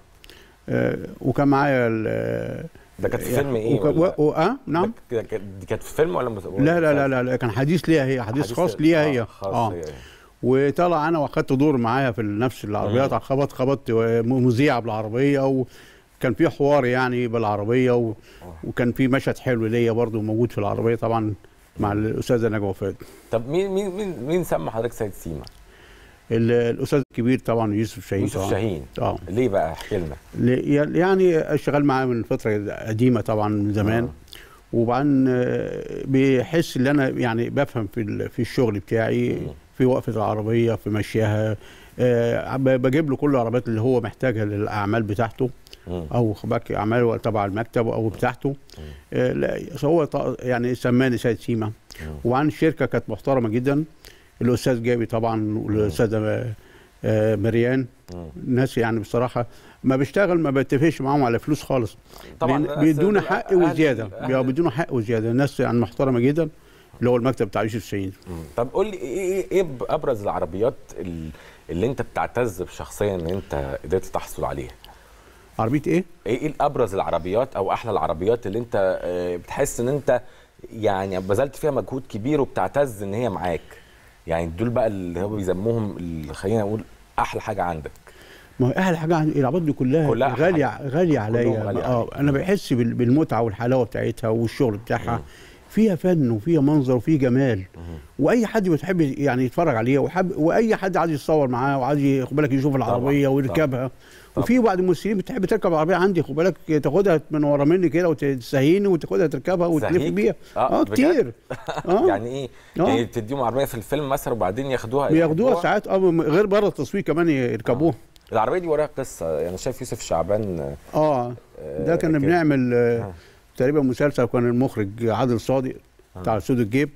آه وكان معايا ال- ده كانت في يعني فيلم ايه وك- ولا؟ و- اه نعم ده كانت- دي كانت في فيلم ولا مس... لا لا لا لا, لا كان حديث ليها هي حديث خاص ليها هي خاص اه ليها هي. وطلع انا واخدت دور معاها في نفس العربيات خبط خبطت مذيع بالعربيه وكان في حوار يعني بالعربيه و... وكان في مشهد حلو ليا برضو موجود في العربيه طبعا مع الاستاذه نجوى وفاد طب مين مين مين مين سمى حضرتك سيد سيما؟ ال- الاستاذ الكبير طبعا يوسف شاهين يوسف طبعاً. شاهين اه ليه بقى احكي لنا ل- يعني اشتغل معاه من فتره قديمه طبعا من زمان وبعدين آه، بيحس ان انا يعني بفهم في ال- في الشغل بتاعي في وقفه العربيه في مشيها آه، ب- بجيب له كل العربيات اللي هو محتاجها للاعمال بتاعته مم. او خباك اعمال تبع المكتب او بتاعته آه، لا هو ط- يعني سماني سيد سيما وعن الشركه كانت محترمه جدا الاستاذ جابي طبعا والاستاذه آه، مريان ناس يعني بصراحه ما بشتغل ما بتفقش معاهم على فلوس خالص طبعاً بين- ناس بيدونا دول حق أهل- وزياده أهل- بيبقوا بيدونا حق وزياده ناس يعني محترمه جدا اللي هو المكتب بتاع يوسف سعيد طب قول لي ايه ايه ايه ابرز العربيات ال- اللي انت بتعتز بشخصيا ان انت قدرت تحصل عليها؟ عربيه ايه؟ ايه ايه ابرز العربيات او احلى العربيات اللي انت آه، بتحس ان انت يعني بذلت فيها مجهود كبير وبتعتز ان هي معاك؟ يعني دول بقى اللي هو بيسموهم اللي خلينا نقول احلى حاجه عندك ما هو احلى حاجه عندي العربيات دي كلها, كلها أحلى غاليه حاجة. غاليه كلهم عليا غالية اه انا بحس بال- بالمتعه والحلاوه بتاعتها والشغل بتاعها فيها فن وفيها منظر وفيها جمال واي حد بتحب يعني يتفرج عليها وحب واي حد عايز يتصور معاه وعايز ياخد بالك يشوف العربيه طبعاً، ويركبها وفي بعض الممثلين بتحب تركب العربيه عندي خد بالك تاخدها من ورا مني كده وتسهيني وتاخدها تركبها وتلف زهيق؟ بيها اه, اه بجد؟ كتير اه يعني ايه؟ آه. يعني تديهم عربيه في الفيلم مثلا وبعدين ياخدوها بياخدوها يحبوها؟ ساعات اه غير بره التصوير كمان يركبوها العربيه دي وراها قصه يعني شايف يوسف شعبان آه، اه ده كنا كده. بنعمل آه، تقريبا مسلسل كان المخرج عادل صادق بتاع سود الجيب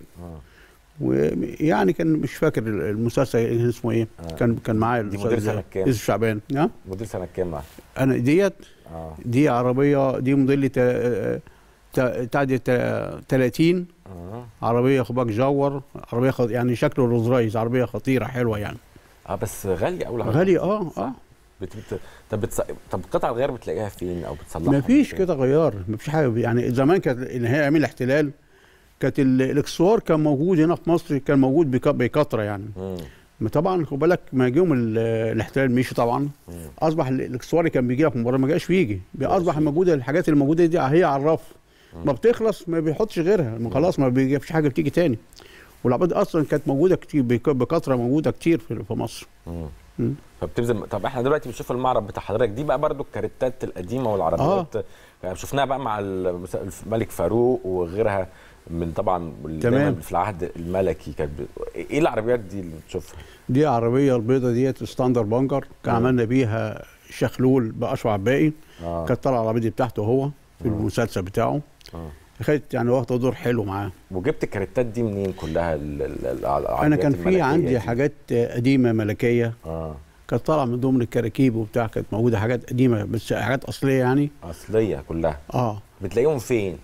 ويعني كان مش فاكر المسلسل كان اسمه ايه كان كان معايا دي مدير سنة كام؟ يوسف شعبان ها موديل سنه كام معاك؟ انا ديت اه دي عربيه دي موديل تا- تا- بتاع دي تا- 30 اه عربيه خباك جاور عربيه خط... يعني شكله روز رايز عربيه خطيره حلوه يعني اه بس غاليه قوي غاليه اه اه بت... بت... طب بتص... طب قطع الغيار بتلاقيها فين او بتصلحها ما فيش فين؟ كده غيار ما فيش حاجه يعني زمان كانت ان هي ايام الاحتلال كانت ال- الاكسوار كان موجود هنا في مصر كان موجود بك- بكثره يعني مم. ما طبعا خد بالك ما جيهم ال- الاحتلال مشي طبعا اصبح ال- الاكسوار اللي كان بيجي لك من بره ما جاش بيجي اصبح موجوده الحاجات اللي موجوده دي هي على الرف ما بتخلص ما بيحطش غيرها ما خلاص ما بيجي فيش حاجه بتيجي تاني والعباد اصلا كانت موجوده كتير بك- بكثره موجوده كتير في في مصر مم. مم. فبتبذل طب احنا دلوقتي بنشوف المعرض بتاع حضرتك دي بقى برضو الكاريتات القديمه والعربيات آه. يعني شفناها بقى مع المس- الملك فاروق وغيرها من طبعا تمام. دايما في العهد الملكي كانت ب... ايه العربيات دي اللي بتشوفها؟ دي عربيه البيضه ديت ستاندر بانجر كان مم. عملنا بيها شخلول باشرف عباقي آه. كانت طالعه العربيه دي بتاعته هو في المسلسل بتاعه آه. خدت يعني واخده دور حلو معاه وجبت الكاريتات دي منين كلها ال... ال... ال... انا العربيات كان في الملكية عندي دي؟ حاجات قديمه ملكيه اه كانت طالعه من ضمن الكراكيب وبتاع كانت موجوده حاجات قديمه بس حاجات اصليه يعني اصليه كلها اه بتلاقيهم فين؟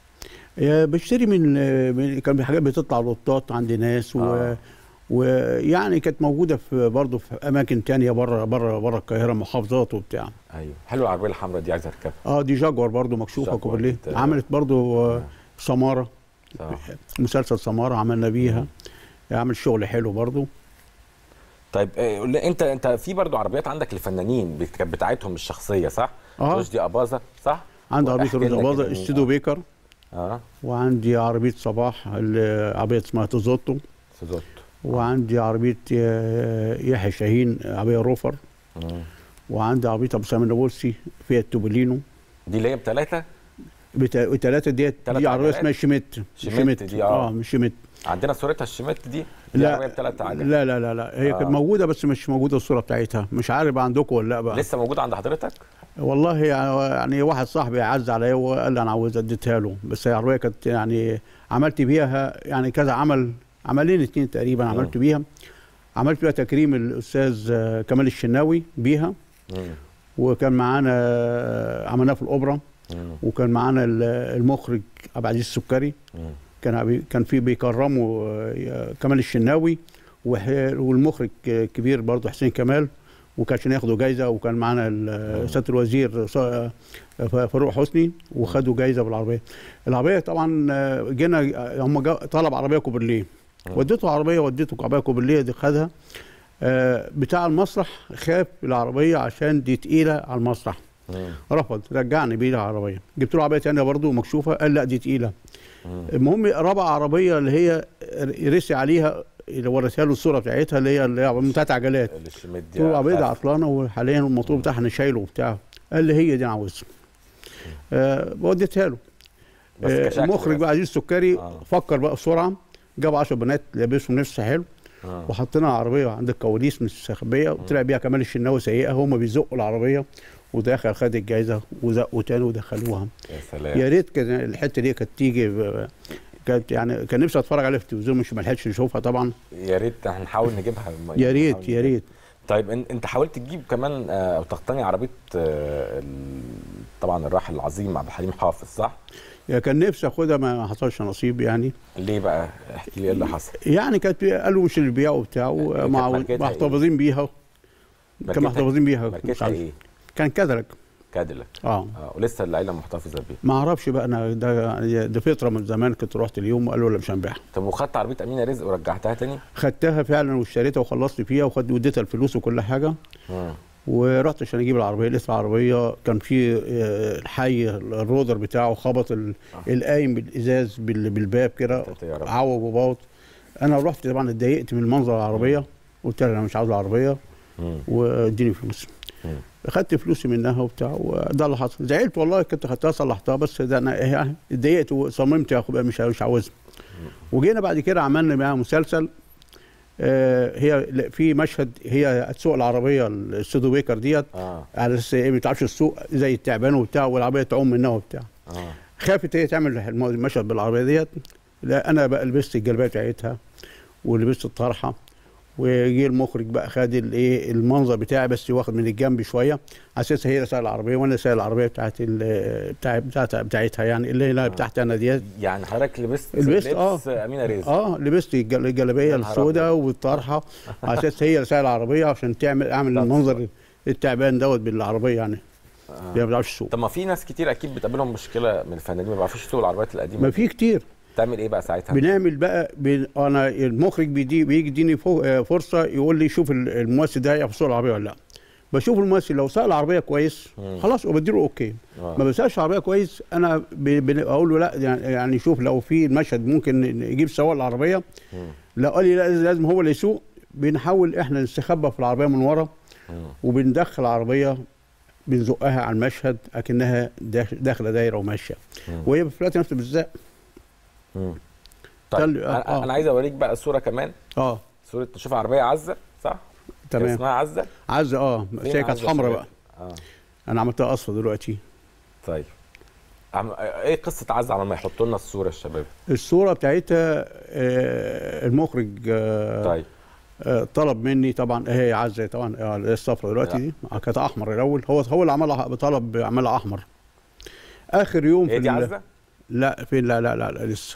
يا بشتري من من- كان في حاجات بتطلع لوطات عند ناس و آه. ويعني كانت موجوده في برضه في اماكن تانية بره بره بره القاهره محافظات وبتاع ايوه حلوه العربيه الحمراء دي عايز اركبها اه دي جاكور برضه مكشوفه جاكور كوبرليه دي- عملت برضه آه، سماره صح. مسلسل سماره عملنا بيها عمل شغل حلو برضه طيب آه، قول لي انت انت في برضو عربيات عندك للفنانين بت- كانت بتاعتهم الشخصيه صح؟ آه. رشدي اباظه صح؟ عندي عربيه واحكي رز لنا اباظه كده مين- استوديو بيكر اه وعندي عربيه صباح اللي عربيه اسمها توزوتو سوزوتو وعندي عربيه آه، يحيى شاهين عربيه روفر مم. وعندي عربيه ابو سامي النابلسي فيها التوبولينو دي اللي هي بثلاثه الثلاثه ديت تلات دي عربيه عجلات؟ اسمها شيميت شيميت دي، آه. اه مش شيميت عندنا صورتها الشمات دي دي لا. عربيه بثلاث عجلات لا لا لا لا هي آه. كانت موجوده بس مش موجوده الصوره بتاعتها مش عارف عندكم ولا لا بقى لسه موجوده عند حضرتك والله يعني واحد صاحبي عز عليا وقال لي انا عاوز اديتها له بس هي عربيه كانت يعني عملت بيها يعني كذا عمل عملين اتنين تقريبا عملت بيها عملت بيها تكريم الاستاذ آه، كمال الشناوي بيها وكان معانا آه، عملناها في الاوبرا وكان معانا ال- المخرج عبد العزيز السكري كان بي- كان في بيكرموا آه، كمال الشناوي وح- والمخرج الكبير برضه حسين كمال وكان عشان ياخدوا جايزه وكان معانا ال- سياده الوزير ص- آه، فاروق حسني وخدوا جايزه بالعربيه العربيه طبعا آه، جينا آه، هم جا- طلب عربيه كوبرليه وديته عربيه وديته عربيه كوبرليه دي خدها آه، بتاع المسرح خاف العربيه عشان دي تقيله على المسرح رفض رجعني بيه العربيه جبت له عربيه ثانيه برضه مكشوفه قال لا دي تقيله المهم رابع عربيه اللي هي رسي عليها اللي وريتها له الصوره بتاعتها اللي هي اللي هي بتاعت عجلات اللي الشمات قلت له العربيه دي عطلانه وحاليا الموتور بتاعها انا شايله وبتاع قال لي هي دي انا عاوزها آه وديتها له بس آه كشكل المخرج بس. بقى عزيز السكري فكر بقى بسرعه جاب 10 بنات لابسهم نفس حلو آه. وحطينا العربيه عند الكواليس مستخبيه وطلع بيها كمال الشناوي سيئه هم بيزقوا العربيه ودخل خد الجايزه وزقوا تاني ودخلوها يا سلام يا ريت كان الحته دي كانت تيجي ب- كانت يعني كان نفسي اتفرج عليها في التلفزيون مش ما لحقتش نشوفها طبعا يا ريت هنحاول نجيبها يا ريت يا ريت طيب إن- انت حاولت تجيب كمان آه، او تقتني عربيه آه، ال- طبعا الراحل العظيم عبد الحليم حافظ صح؟ يعني كان نفسي اخدها ما حصلش نصيب يعني ليه بقى؟ احكي لي ايه اللي حصل؟ يعني كانت قالوا مش للبيع وبتاع ومع ماركتها إيه؟ محتفظين بيها كانوا ماركتها- محتفظين بيها مش ماركتها عارف. ايه؟ كان كادلك كاديلاك اه اه ولسه العيله محتفظه بيه ما اعرفش بقى انا ده ده فتره من زمان كنت رحت اليوم وقالوا لا مش هنبيعها طب وخدت عربيه امينه رزق ورجعتها تاني؟ خدتها فعلا واشتريتها وخلصت فيها وخد وديتها الفلوس وكل حاجه مم. ورحت عشان اجيب العربيه لقيت العربيه كان في آه، الحي الرودر بتاعه خبط ال- القايم بالازاز بال- بالباب كده يا رب. عوج وباط انا رحت طبعا اتضايقت من منظر العربيه قلت لها انا مش عاوز العربيه مم. واديني فلوس مم. اخدت فلوسي منها وبتاع وده اللي حصل زعلت والله كنت خدتها صلحتها بس ده انا يعني اتضايقت وصممت يا اخويا مش مش عاوزها وجينا بعد كده عملنا معاها مسلسل آه هي لا، في مشهد هي هتسوق العربيه السودو بيكر ديت اه على اساس ايه ما بتعرفش السوق زي التعبان وبتاع والعربيه تعوم منها وبتاع اه خافت هي تعمل الم- المشهد بالعربيه ديت لا انا بقى لبست الجلابيه بتاعتها ولبست الطرحه وجي المخرج بقى خد الايه المنظر بتاعي بس واخد من الجنب شويه على اساس هي اللي سايقه العربيه وانا سايق العربيه بتاعت ال- بتاع بتاعتها بتاعتها يعني اللي هي بتاعتي انا ديت يعني حضرتك لبست لبست لبس اه امينه رزق اه لبست الجل- الجلابيه يا نهار السوداء والطرحه على اساس هي اللي سايقه العربيه عشان تعمل اعمل المنظر التعبان دوت بالعربيه يعني آه. هي ما بتعرفش تسوق طب ما في ناس كتير اكيد بتقابلهم مشكله من الفنانين ما بيعرفوش يسوقوا العربيات القديمه ما في كتير تعمل ايه بقى ساعتها؟ بنعمل بقى بن... انا المخرج بيدي بيجي يديني فو- آه، فرصه يقول لي شوف ال- الممثل ده يعرف يسوق العربيه ولا لا بشوف الممثل لو ساق العربيه كويس مم. خلاص وبديله اوكي آه. ما بسالش العربيه كويس انا ب... بن- اقول له لا يعني- يعني شوف لو في المشهد ممكن يجيب سواق العربيه مم. لا قال لي لا لازم هو اللي يسوق بنحاول احنا نستخبى في العربيه من ورا مم. وبندخل العربيه بنزقها على المشهد اكنها داخ- داخله دايره وماشيه مم. وهي في الوقت نفسه بالذات مم. طيب تل- آه، انا آه. انا عايز اوريك بقى الصوره كمان اه صوره نشوف عربيه عزه صح؟ تمام. هي اسمها عزه عزه اه بس فين هي كانت عزة حمراء شباب؟ بقى اه انا عملتها اصفر دلوقتي طيب عم... ايه قصه عزه على ما يحطوا لنا الصوره الشباب الصوره بتاعتها آه المخرج آه طيب آه طلب مني طبعا هي عزه طبعا آه الصفرا دلوقتي دي آه، كانت احمر الاول هو هو اللي عملها بطلب عملها احمر اخر يوم هي دي ال- عزه؟ لا فين لا لا لا, لا لسه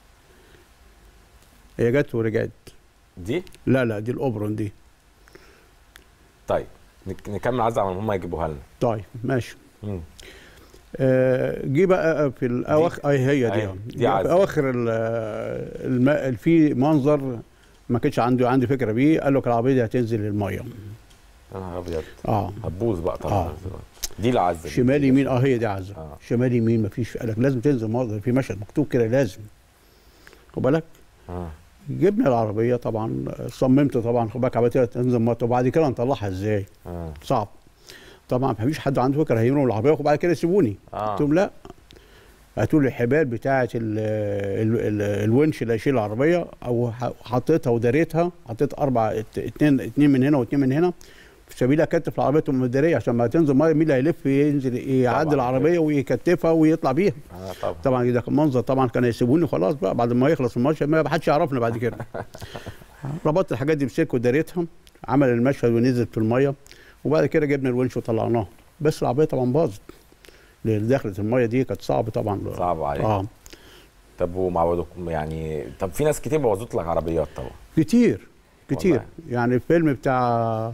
هي جت ورجعت دي؟ لا لا دي الاوبرون دي طيب نك- نكمل عزه على ما هم يجيبوها لنا طيب ماشي مم. آه، جه بقى في الاواخر اي هي دي أيوة، آه. دي جه عزة. في اواخر ال- الم... في منظر ما كانش عندي عندي فكره بيه قال لك العربيه دي هتنزل الميه يا نهار ابيض اه هتبوظ بقى طبعا آه. دي العزه دي. شمال يمين اه هي دي عزه آه. شمال يمين ما فيش قال لك لازم تنزل ميه في مشهد مكتوب كده لازم خد بالك اه جبنا العربيه طبعا صممت طبعا خد بالك عربيه تنزل ميه وبعد كده نطلعها ازاي اه صعب طبعا ما فيش حد عنده فكره هيرموا العربيه وبعد كده يسيبوني آه. قلت لهم لا هاتوا لي الحبال بتاعه ال ال ال الونش اللي هيشيل العربيه او ح- حطيتها وداريتها حطيت اربع ات- اتنين اتنين من هنا واتنين من هنا في سبيل اكتف العربيه تبقى مداريه عشان ما تنزل ميه مين اللي هيلف ينزل يعدي طبعاً. العربيه ويكتفها ويطلع بيها اه طبعا طبعا ده كان منظر طبعا كانوا يسيبوني خلاص بقى بعد ما يخلص الماتش ما حدش يعرفنا بعد كده ربطت الحاجات دي بسلك وداريتها عمل المشهد ونزلت في الميه وبعد كده جبنا الونش وطلعناه بس العربيه طبعا باظت لان دخلت الميه دي كانت صعب طبعا صعب عليك اه طب ومعودكم يعني طب في ناس كتير بوظت لك عربيات طبعا كتير كتير والله. يعني الفيلم بتاع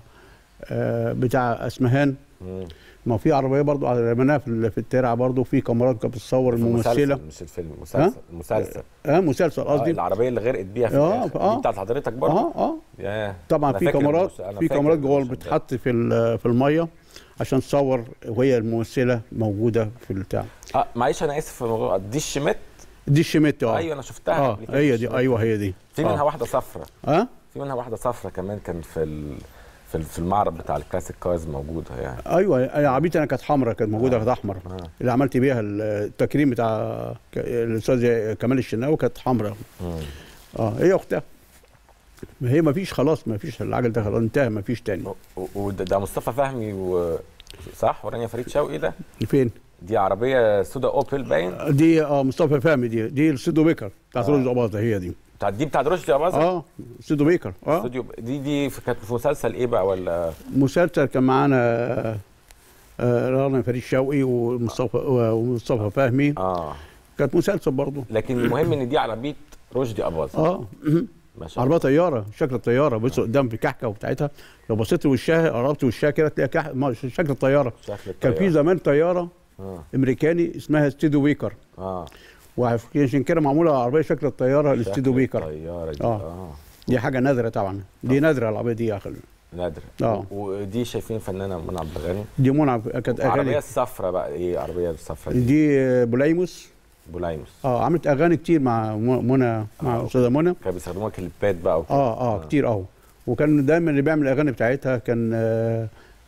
آه بتاع اسمهان مم. ما في عربيه برضو رميناها في ال- في الترعه برضو في كاميرات كانت بتصور في الممثله المسلسل مش الفيلم مسلسل المسلسل اه مسلسل آه قصدي العربيه اللي غرقت بيها في آه، الآخر. آه. دي بتاعت حضرتك برضه اه اه ياه طبعا أنا في فاكر كاميرات المس- أنا في فاكر كاميرات جوه المشهد ده. بتتحط في ال- في الميه عشان تصور وهي الممثله موجوده في البتاع اه معلش انا اسف في الموضوع دي الشمت دي الشميت اه ايوه انا شفتها اه قبل كده هي الشمت. دي ايوه هي دي في منها آه. واحده صفرة اه في منها واحده صفرة كمان كان في ال... في ال- في المعرض بتاع الكلاسيك كارز موجوده يعني ايوه أنا عربيتي انا كانت حمراء كانت موجوده كانت احمر آه. اللي عملت بيها التكريم بتاع ك- الاستاذ كمال الشناوي كانت حمراء مم. اه هي اختها ما هي ما فيش خلاص ما فيش العجل ده خلاص انتهى ما فيش تاني و- وده ده مصطفى فهمي و... صح ورانيا فريد شوقي ده فين دي عربيه سودا اوبل باين دي اه مصطفى فهمي دي دي السيدو بيكر بتاعت آه. رشدي اباظه هي دي بتاعت دي بتاعت رشدي اباظه اه سيدو بيكر اه استوديو دي دي في- كانت في مسلسل ايه بقى ولا مسلسل كان معانا آه، آه، رنا فريد شوقي ومصطفى ومصطفى فهمي اه كانت مسلسل برضه لكن المهم ان دي عربيه رشدي اباظه اه ما شاء عربيه الله طياره شكل الطياره بص قدام في كحكه بتاعتها لو بصيت لوشها قربت وشها كده تلاقي كح... ما- شكل الطياره شكل كان في الطيارة. زمان طياره اه امريكاني اسمها ستيدو بيكر اه وعشان كده معموله عربيه شكل الطياره الستيدو شكل بيكر الطياره دي آه. اه دي حاجه نادره طبعا دي نادره العربيه دي يا اخي نادره آه. ودي شايفين فنانه منى عبد الغني دي منى كانت العربيه اغاني الصفراء بقى ايه العربيه الصفراء دي دي آه، بولايموس بولايموس اه عملت اغاني كتير مع م- منى مع آه. استاذه منى كانوا بيستخدموها كليبات بقى وكده. اه اه كتير اه وكان دايما اللي بيعمل الاغاني بتاعتها كان آه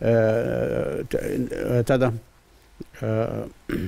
آه ت- آه، ابتدى آه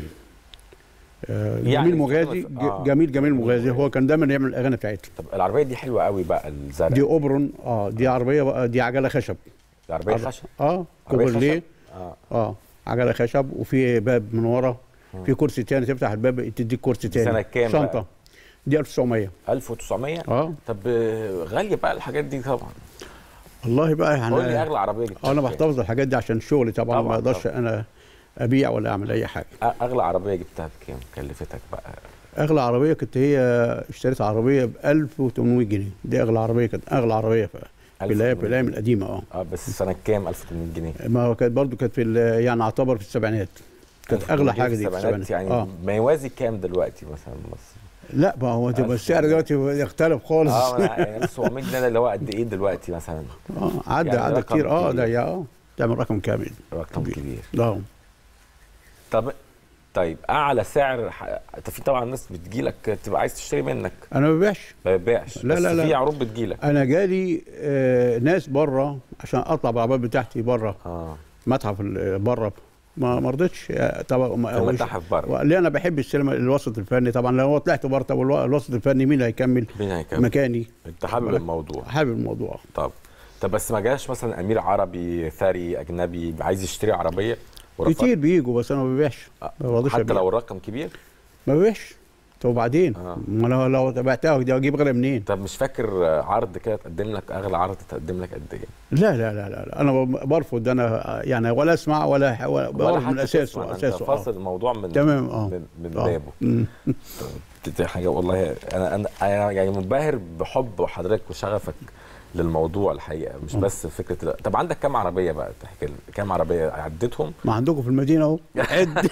آه يعني جميل مغازي بتتكلم ج- في- آه. جميل جميل جميل مغازي مغازي. هو كان دايما يعمل الاغاني بتاعتها طب العربيه دي حلوه قوي بقى الزرع دي اوبرون اه دي عربيه بقى دي عجله خشب العربيه عربية- خشب اه عربية كوبرليه خشب؟ اه اه عجله خشب وفي باب من ورا في كرسي تاني تفتح الباب تديك كرسي دي تاني سنة كام بقى؟ شنطه دي 1900 1900 اه طب آه، غاليه بقى الحاجات دي طبعا والله بقى يعني قول لي اغلى عربيه جبتها انا بكام؟ بحتفظ الحاجات دي عشان شغلي طبعا, طبعاً، ما اقدرش انا ابيع ولا اعمل اي حاجه أ- اغلى عربيه جبتها بكام كلفتك بقى اغلى عربيه كنت هي اشتريت عربيه ب 1800 جنيه دي اغلى عربيه كانت اغلى عربيه في في الايام في الايام القديمه اه اه بس سنه كام 1800 جنيه ما هو كانت برضو كانت في ال- يعني اعتبر في السبعينات كانت اغلى حاجه دي في السبعينات السبعينات يعني اه ما يوازي كام دلوقتي مثلا مصر لا ما هو تبقى السعر دلوقتي يختلف خالص اه ما أنا- يعني 700 جنيه ده اللي هو قد ايه دلوقتي مثلا اه عدى يعني عدى رقم كتير اه كبير. ده يا اه تعمل رقم كامل رقم كبير اه طب طيب اعلى سعر ح- انت في طبعا ناس بتجيلك تبقى عايز تشتري منك انا ما ببيعش ما بتبيعش لا، بس لا، لا. في عروض بتجيلك انا جالي آه ناس بره عشان اطلع بالعربيات بتاعتي بره اه متحف ال- بره ما ما رضيتش آه، طبعا ما- في المتاحف بره ليه انا بحب السينما الوسط الفني طبعا لو هو طلعت بره طب الو- الوسط الفني مين اللي هيكمل مين هيكمل مكاني انت حابب الموضوع حابب الموضوع طب طب بس ما جاش مثلا امير عربي ثري اجنبي عايز يشتري عربيه ورفض؟ كتير بيجوا بس انا ما ببيعش ما برضيش حتى أبيع. لو الرقم كبير ما ببيعش طب وبعدين آه. ما لو لو بعتها دي اجيب غيرها منين طب مش فاكر عرض كده تقدم لك اغلى عرض تقدم لك قد ايه لا لا لا لا, لا. انا برفض انا يعني ولا اسمع ولا ولا ولا برفض من حتى اساسه تسمع، انت اساسه فاصل آه. الموضوع من تمام اه من, من آه. بابه مم. دي حاجه والله انا انا أنا يعني منبهر بحب حضرتك وشغفك للموضوع الحقيقه مش بس فكره لا. طب عندك كام عربيه بقى تحكي لي كام عربيه عديتهم ما عندكم في المدينه اهو عد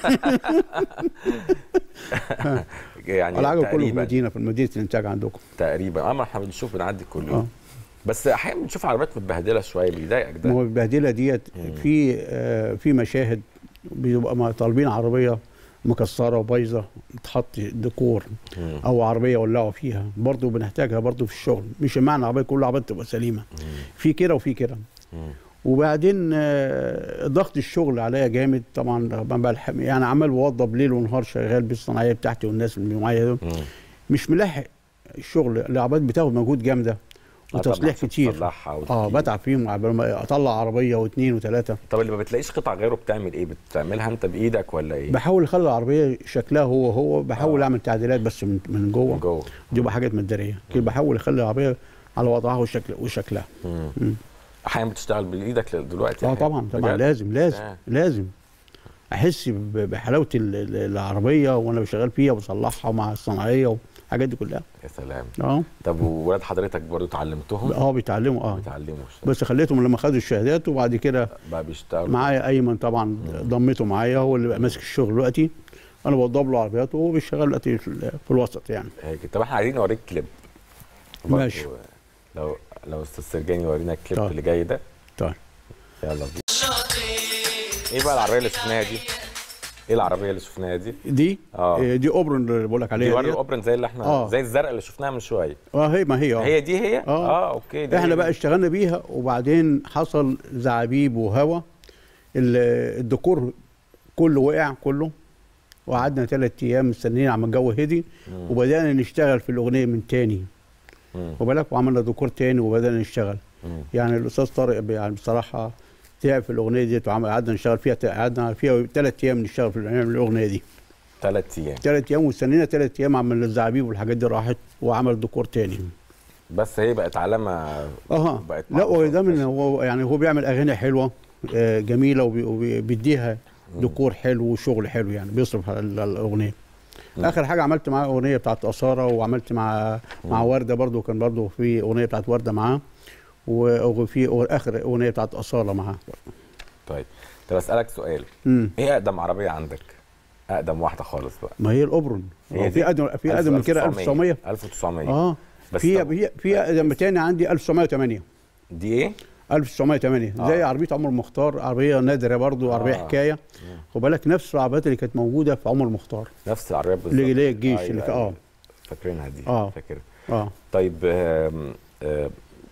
يعني العجب كله في تقريبا المدينه في مدينه الانتاج عندكم تقريبا اه ما احنا بنشوف بنعدي كل آه. يوم بس احيانا بنشوف عربيات متبهدله شويه بيضايقك ما هو ده البهدله ديت في آه في مشاهد بيبقى ما طالبين عربيه مكسره وبايظه تحط ديكور مم. او عربيه ولعوا فيها برضه بنحتاجها برضه في الشغل مش معنى عربيه كل عربيه تبقى سليمه في كده وفي كده مم. وبعدين آه، ضغط الشغل عليا جامد طبعا ما بلحق يعني عمال بوضب ليل ونهار شغال بالصناعيه بتاعتي والناس اللي معايا دول مش ملاحق الشغل العربيات بتاخد مجهود جامده وتصليح كتير تصلحها اه بتعب فيهم عبال ما اطلع عربيه واثنين وثلاثه طب اللي ما بتلاقيش قطع غيره بتعمل ايه بتعملها انت بايدك ولا ايه بحاول اخلي العربيه شكلها هو هو بحاول آه. اعمل تعديلات بس من من جوه من جوه دي بقى حاجات مداريه كده بحاول اخلي العربيه على وضعها وشكل وشكلها مم. مم. احيانا بتشتغل بايدك دلوقتي اه أحياناً. طبعا طبعا بجد؟ لازم لازم آه. لازم احس ب- بحلاوه ال- ال- العربيه وانا شغال فيها وبصلحها مع الصناعيه والحاجات دي كلها يا سلام اه طب وولاد حضرتك برضو اتعلمتهم اه بيتعلموا اه بيتعلموا بس خليتهم لما خدوا الشهادات وبعد كده بقى بيشتغلوا معايا ايمن طبعا ضمته معايا هو اللي بقى ماسك الشغل دلوقتي انا بوضب له عربياته وهو بيشتغل دلوقتي في ال- في الوسط يعني هيك طب احنا عايزين نوريك كليب برضو ماشي. لو لو استاذ سرجاني يورينا الكليب طيب. اللي جاي ده طيب يلا بينا ايه بقى العربيه اللي شفناها دي؟ ايه العربيه اللي شفناها دي؟ دي اه آه. دي اوبرن اللي بقول لك دي عليها برضه ديت. اوبرن زي اللي احنا آه. زي الزرقاء اللي شفناها من شويه اه هي ما هي اه هي دي هي؟ آه. اه اوكي دي احنا هي بقى دي. اشتغلنا بيها وبعدين حصل زعابيب وهوا ال- الديكور كله وقع كله وقعدنا ثلاث ايام مستنيين عم الجو هدي مم. وبدانا نشتغل في الاغنيه من تاني مم. وبالك وعملنا ديكور تاني وبدانا نشتغل مم. يعني الاستاذ طارق يعني بصراحه تعب في الاغنيه دي وعمل قعدنا نشتغل فيها قعدنا فيها ثلاث ايام نشتغل في الاغنيه دي ثلاث ايام ثلاث ايام واستنينا ثلاث ايام عمل الزعابيب والحاجات دي راحت وعمل ديكور تاني بس هي بقت علامه اها بقت لا هو معروفة. ده من هو يعني هو بيعمل اغاني حلوه آه، جميله وبي- وبيديها ديكور حلو وشغل حلو يعني بيصرف على ال- الاغنيه مم. اخر حاجه عملت معاه اغنيه بتاعت اثاره وعملت مع مع ورده برضو كان برضو في اغنيه بتاعت ورده معاه و- وفي أغ- اخر اغنيه بتاعت اصاله معاه طيب طب اسالك سؤال مم. ايه اقدم عربيه عندك؟ اقدم واحده خالص بقى ما هي الاوبرون هي هو دي؟ في ادم في ادم من كده 1900 1900 اه بس في طب- في في ادم تاني عندي 1908 دي ايه؟ 1908 آه. زي عربيه عمر المختار عربيه نادره برضو عربيه آه. حكايه خد بالك نفس العربيات اللي كانت موجوده في عمر المختار نفس العربيه بالظبط اللي اللي هي الجيش أيوة، اللي في أيوة. اه فاكرينها دي آه. فاكرها اه طيب آم، آم،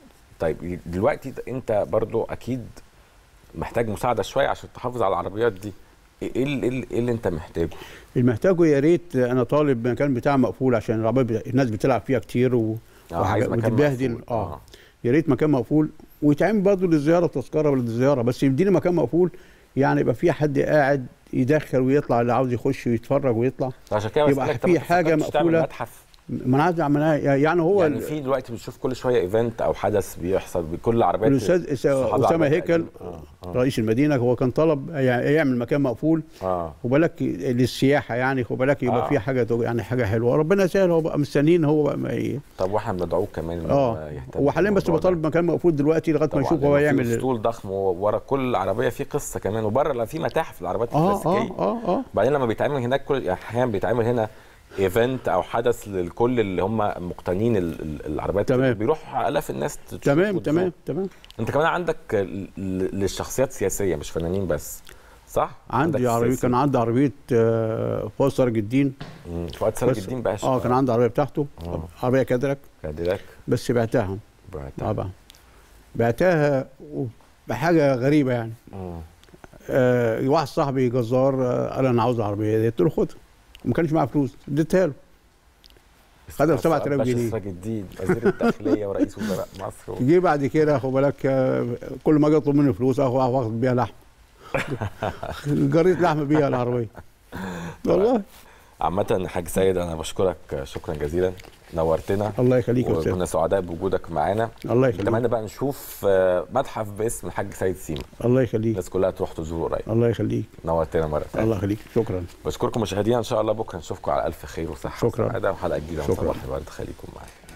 طيب دلوقتي انت برضو اكيد محتاج مساعده شويه عشان تحافظ على العربيات دي ايه اللي, إيه اللي, إيه اللي انت محتاجه المحتاجه يا ريت انا طالب مكان بتاع مقفول عشان العربيات بت- الناس بتلعب فيها كتير و... آه، عايز وحاجة- مكان وتتبهدل مقفول. اه يا ريت مكان مقفول ويتعمل برضه للزياره تذكره للزياره بس يديني مكان مقفول يعني يبقى في حد قاعد يدخل ويطلع اللي عاوز يخش ويتفرج ويطلع عشان كده يبقى بسألك، طب في ما حاجه فكرتش تعمل مقفوله متحف ما انا عايز اعملها يعني هو يعني في دلوقتي بنشوف كل شويه ايفنت او حدث بيحصل بكل العربيات الاستاذ أس- صحاب اسامه العربيات هيكل القديمة. آه. رئيس المدينه هو كان طلب يع- يعمل مكان مقفول اه وبالك للسياحه يعني خد بالك يبقى آه. في حاجه يعني حاجه حلوه ربنا يسهل هو بقى مستنيين هو بقى ما ي... طب واحنا بندعوه كمان إن هو اه يهتم هو حاليا بس بالموضوع ده. بطالب مكان مقفول دلوقتي لغايه ما طبعاً يشوف هو لأنه في يعمل اسطول ضخم ورا كل عربيه في قصه كمان وبره لا في متاحف العربيات اه الكلاسيكيه اه اه اه بعدين لما بيتعمل هناك كل احيانا بيتعمل هنا ايفنت او حدث للكل اللي هم مقتنين ال- ال- العربيات تمام. بيروح الاف الناس تشوف تمام وتزور. تمام تمام انت كمان عندك ل- ل- للشخصيات سياسيه مش فنانين بس صح عندي عندك عربيه سياسي. كان عندي عربيه آه، فؤاد سراج الدين مم. فؤاد سراج بس- الدين باشا اه كان عندي عربيه بتاعته آه. عربيه كادرك كاديلاك بس بعتها بعتها. طبعا بعتها بحاجه غريبه يعني مم. آه واحد صاحبي جزار آه قال انا عاوز العربيه دي قلت له خدها وما كانش معاه فلوس اديتها له خدها ب 7000 باشا جنيه سراج الدين وزير الداخليه ورئيس وزراء مصر و... جه بعد كده خد بالك آه، كل ما اجي اطلب منه فلوس اخد واخد بيها لحم جريت لحم بيها العربيه والله عامة حاج سيد أنا بشكرك شكرا جزيلا نورتنا الله يخليك يا أستاذ. وكنا سعداء بوجودك معانا الله يخليك. نتمنى بقى نشوف آه، متحف باسم الحاج سيد سيما الله يخليك الناس كلها تروح تزوره قريب الله يخليك نورتنا مرة ثانية الله يخليك شكرا بشكركم مشاهدينا إن شاء الله بكرة نشوفكم على ألف خير وصحة شكراً. وسعادة وحلقة جديدة من شكراً. صباح الورد خليكم معانا